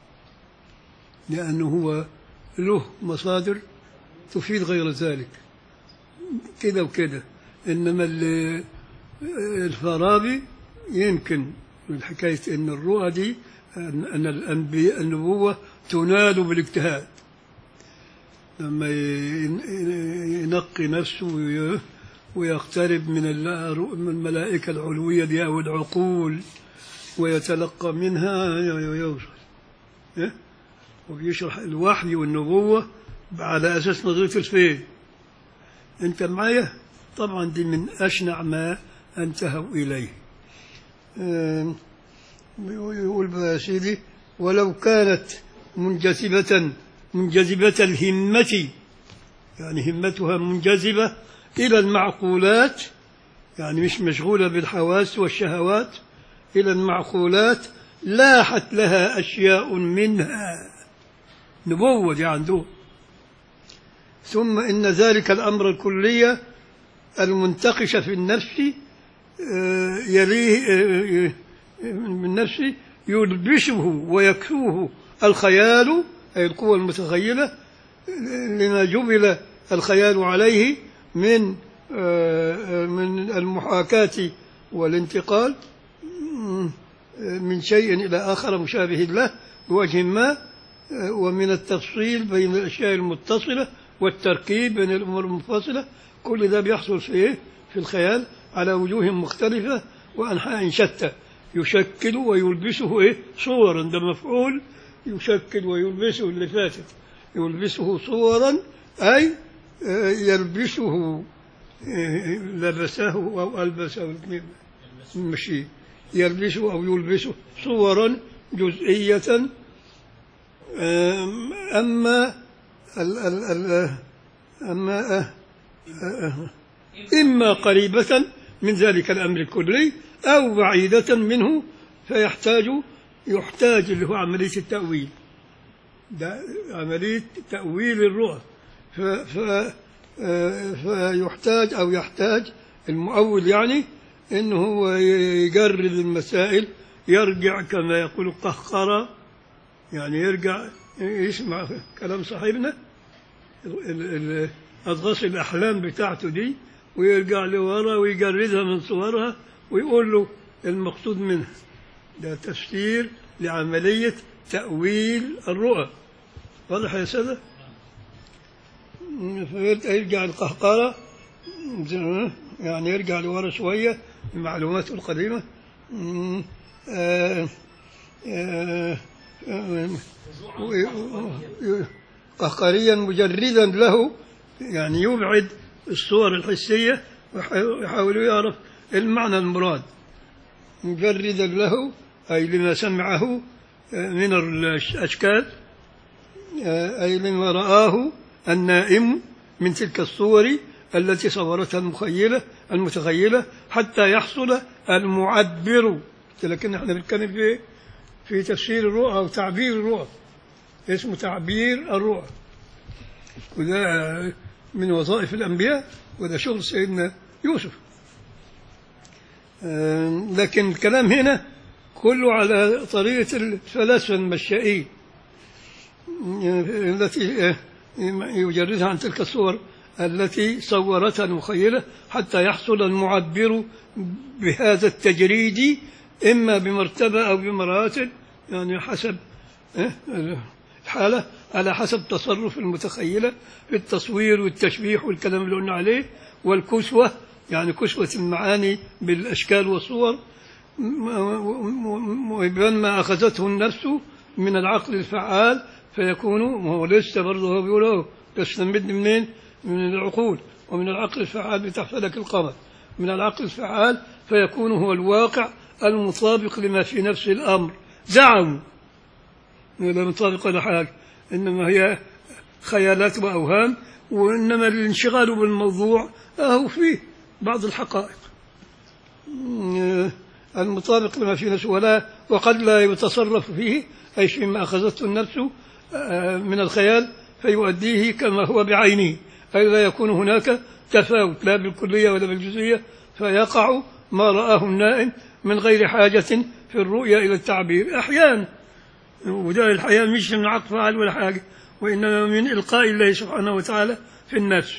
لأنه هو له مصادر تفيد غير ذلك كده وكده إنما ال- الفارابي يمكن من حكاية إن الرؤى دي أن أن الأنبياء النبوة تنال بالاجتهاد لما ين- ينقي نفسه وي- ويقترب من ال- من الملائكة العلوية دي أو العقول ويتلقى منها يوصل إيه؟ وبيشرح الوحي والنبوة على أساس نظرية الفيل أنت معايا طبعا دي من أشنع ما انتهوا إليه آم، يقول بقى يا سيدي ولو كانت منجذبة منجذبة الهمة يعني همتها منجذبة إلى المعقولات يعني مش مشغولة بالحواس والشهوات إلى المعقولات لاحت لها أشياء منها نبوة دي عندهم ثم إن ذلك الأمر الكلية المنتقش في النفس آه، يليه آه، آه، من نفسه يلبسه ويكسوه الخيال أي القوة المتخيلة لما جبل الخيال عليه من آه، آه، من المحاكاة والانتقال مم، آه، من شيء إلى آخر مشابه له بوجه ما آه، ومن التفصيل بين الأشياء المتصلة والتركيب بين الأمور المنفصلة كل ده بيحصل في إيه؟ في الخيال على وجوه مختلفة وأنحاء شتى يشكل ويلبسه إيه؟ صورا ده مفعول يشكل ويلبسه اللي فاتت يلبسه صورا أي آه، يلبسه آه، لبسه أو ألبسه الاثنين مشي يلبسه أو يلبسه صورا جزئية آم، أما ال ال ال أما آه، آه، إما قريبة من ذلك الأمر الكلي أو بعيدة منه فيحتاج يحتاج اللي هو عملية التأويل ده عملية تأويل الرؤى ف ف آه، فيحتاج أو يحتاج المؤول يعني إنه هو يجرد المسائل يرجع كما يقول القهقرة يعني يرجع يسمع كلام صاحبنا ال- ال- أضغاث الأحلام بتاعته دي ويرجع لورا ويجردها من صورها ويقول له المقصود منها ده تفسير لعملية تأويل الرؤى واضح يا سادة يرجع القهقرة يعني يرجع لورا شوية بمعلوماته القديمة آه، آه، آه، قهقريا مجردا له يعني يبعد الصور الحسية ويحاول يعرف المعنى المراد مجردا له أي لما سمعه من الأشكال أي لما رآه النائم من تلك الصور التي صورتها المخيلة المتخيلة حتى يحصل المعبر لكن احنا بنتكلم في في تفسير الرؤى أو تعبير الرؤى اسمه تعبير الرؤى وده من وظائف الأنبياء وده شغل سيدنا يوسف آه، لكن الكلام هنا كله على طريقة الفلاسفة المشائين آه، التي آه، يجردها عن تلك الصور التي صورتها المخيلة حتى يحصل المعبر بهذا التجريد إما بمرتبة أو بمراتب يعني حسب آه، الحالة على حسب تصرف المتخيلة في التصوير والتشبيح والكلام اللي قلنا عليه والكسوة يعني كسوة المعاني بالأشكال والصور ويبان ما أخذته النفس من العقل الفعال فيكون ما هو لسه برضه هو بيقول اهو تستمد منين؟ من العقول ومن العقل الفعال بتاع فلك القمر من العقل الفعال فيكون هو الواقع المطابق لما في نفس الأمر زعموا لا مطابق ولا حاجة إنما هي خيالات وأوهام وإنما الانشغال بالموضوع أهو فيه بعض الحقائق المطابق لما في نفسه ولا وقد لا يتصرف فيه أي فيما أخذته النفس آه، من الخيال فيؤديه كما هو بعينه أي لا يكون هناك تفاوت لا بالكلية ولا بالجزئية فيقع ما رآه النائم من غير حاجة في الرؤية إلى التعبير أحيانا وده الحياة مش من عقل فعل ولا حاجة وإنما من إلقاء الله سبحانه وتعالى في النفس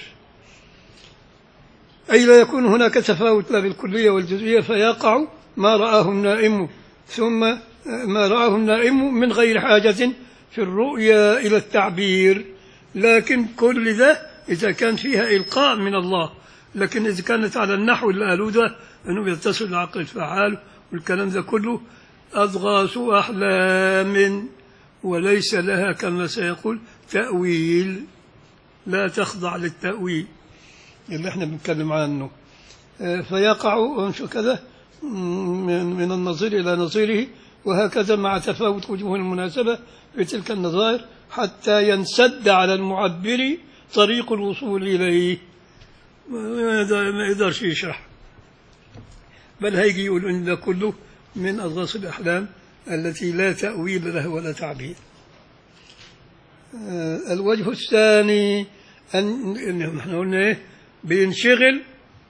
أي لا يكون هناك تفاوت لا بالكلية والجزئية فيقع ما رآه النائم ثم ما رآه النائم من غير حاجة في الرؤيا إلى التعبير لكن كل ذا إذا كان فيها إلقاء من الله لكن إذا كانت على النحو اللي قالوه ده أنه يتصل العقل الفعال والكلام ده كله أضغاث أحلام وليس لها كما سيقول تأويل لا تخضع للتأويل اللي احنا بنتكلم عنه آه، فيقع أنشو كذا من من النظير إلى نظيره وهكذا مع تفاوت وجوه المناسبة في تلك النظائر حتى ينسد على المعبر طريق الوصول إليه ما ما يقدرش يشرح بل هيجي يقول إن ده كله من أضغاث الأحلام التي لا تأويل لها ولا تعبير آه، الوجه الثاني أن إن احنا قلنا إيه بينشغل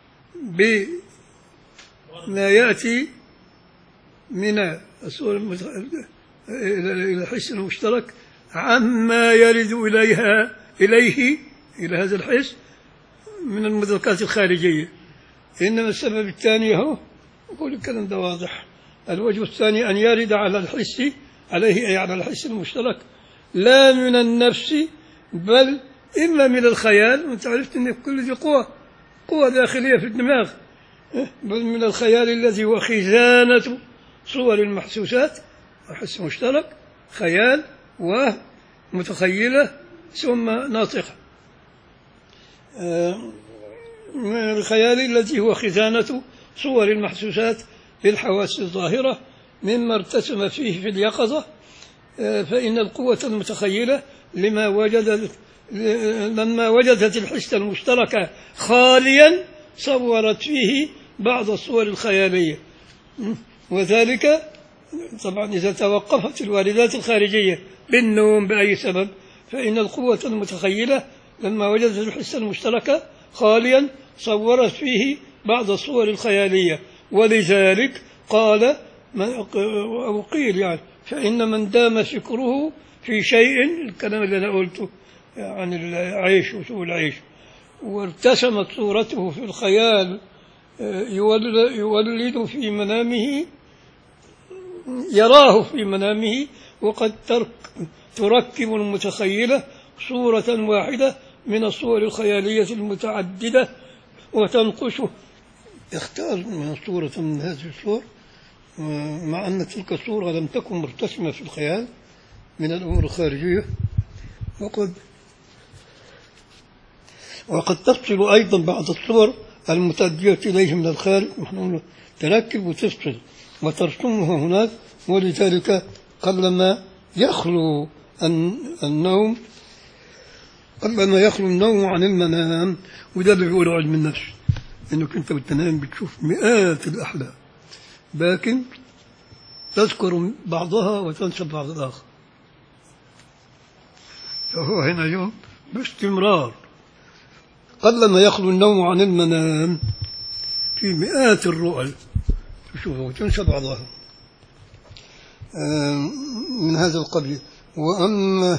بما يأتي من الصور المت- إلى إلى الحس المشترك عما يرد إليها إليه إلى هذا الحس من المدركات الخارجية إنما السبب الثاني هو يقول الكلام ده واضح الوجه الثاني أن يرد على الحس عليه أي على الحس المشترك لا من النفس بل إما من الخيال وأنت عرفت أن كل دي قوة قوة داخلية في الدماغ بل من الخيال الذي هو خزانة صور المحسوسات حس مشترك خيال ومتخيلة ثم ناطقة آه، من الخيال الذي هو خزانة صور المحسوسات للحواس الظاهرة مما ارتسم فيه في اليقظة آه، فإن القوة المتخيلة لما وجدت لما وجدت الحس المشترك خاليا صورت فيه بعض الصور الخيالية وذلك طبعا إذا توقفت الواردات الخارجية بالنوم بأي سبب فإن القوة المتخيلة لما وجدت الحس المشترك خاليا صورت فيه بعض الصور الخيالية ولذلك قال من- أو قيل يعني فإن من دام فكره في شيء الكلام اللي أنا قلته عن العيش وسوء العيش وارتسمت صورته في الخيال آه، يولد, يولد في منامه يراه في منامه وقد ترك تركب المتخيلة صورة واحدة من الصور الخيالية المتعددة وتنقشه يختار من صورة من هذه الصور آه، مع أن تلك الصورة لم تكن مرتسمة في الخيال من الأمور الخارجية وقد وقد تفصل أيضا بعض الصور المتأدية إليه من الخارج نحن نقول تركب وتفصل وترسمها هناك ولذلك قلما يخلو الن- النوم قلما يخلو النوم عن المنام وده اللي بيقوله علم النفس انك انت بتنام بتشوف مئات الاحلام لكن تذكر بعضها وتنسى بعض الاخر فهو هنا يوم باستمرار قلما يخلو النوم عن المنام في مئات الرؤى شوفوا تنسى بعضها آه، من هذا القبيل وأما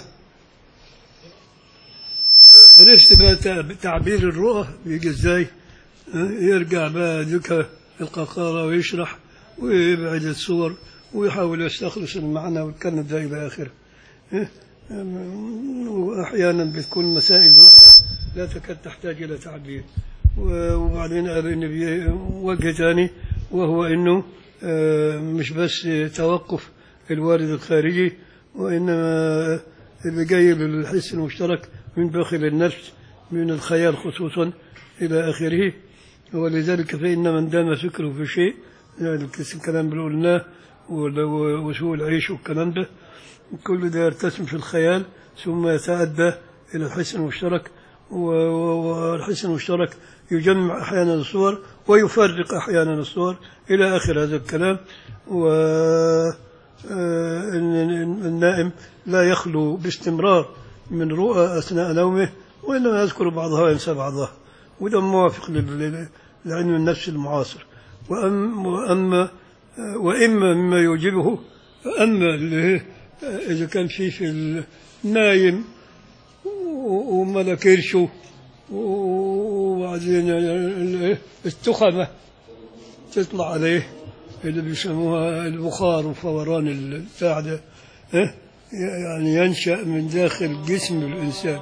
عرفت بقى تع- تعبير الرؤى بيجي ازاي آه، يرجع بقى ذكى الققارة ويشرح ويبعد الصور ويحاول يستخلص المعنى ويتكلم ده إلى آخره آه، آم، وأحيانا بتكون مسائل أخرى لا تكاد تحتاج إلى تعبير و- وبعدين قال إن في وجه ثاني وهو إنه آه، مش بس توقف الوارد الخارجي وإنما اللي جاي للحس المشترك من داخل النفس من الخيال خصوصا إلى آخره ولذلك فإن من دام فكره في شيء يعني الكلام اللي قلناه وال- وسوء العيش والكلام ده كل ده يرتسم في الخيال ثم يتأدى إلى الحس المشترك و- و- والحس المشترك يجمع أحيانا الصور ويفرق أحيانا الصور إلى آخر هذا الكلام و آه، إن- إن- النائم لا يخلو باستمرار من رؤى أثناء نومه وإنما يذكر بعضها وينسى بعضها وده موافق لل- لل- لعلم النفس المعاصر وأم وأما وإما مما يوجبه فأما اللي هي إذا كان في في النايم و- وما كرشه وبعدين ال- التخمة تطلع عليه اللي بيسموها البخار وفوران البتاع ده ها؟ يعني ينشأ من داخل جسم الإنسان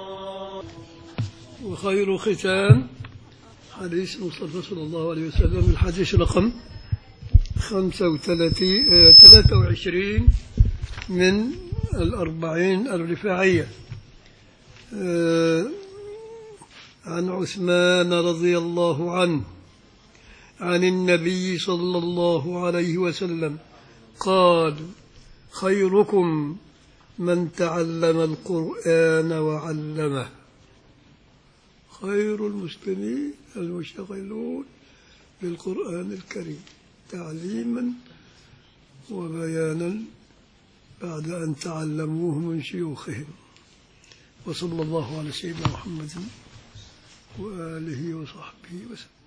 وخير ختام حديث المصطفى صلى الله عليه وسلم الحديث رقم خمسة وثلاثين ثلاثة وعشرين من الأربعين الرفاعية آه، عن عثمان رضي الله عنه عن النبي صلى الله عليه وسلم قال خيركم من تعلم القرآن وعلمه خير المسلمين المشتغلون بالقرآن الكريم تعليما وبيانا بعد أن تعلموه من شيوخهم وصلى الله على سيدنا محمد وآله وصحبه وسلم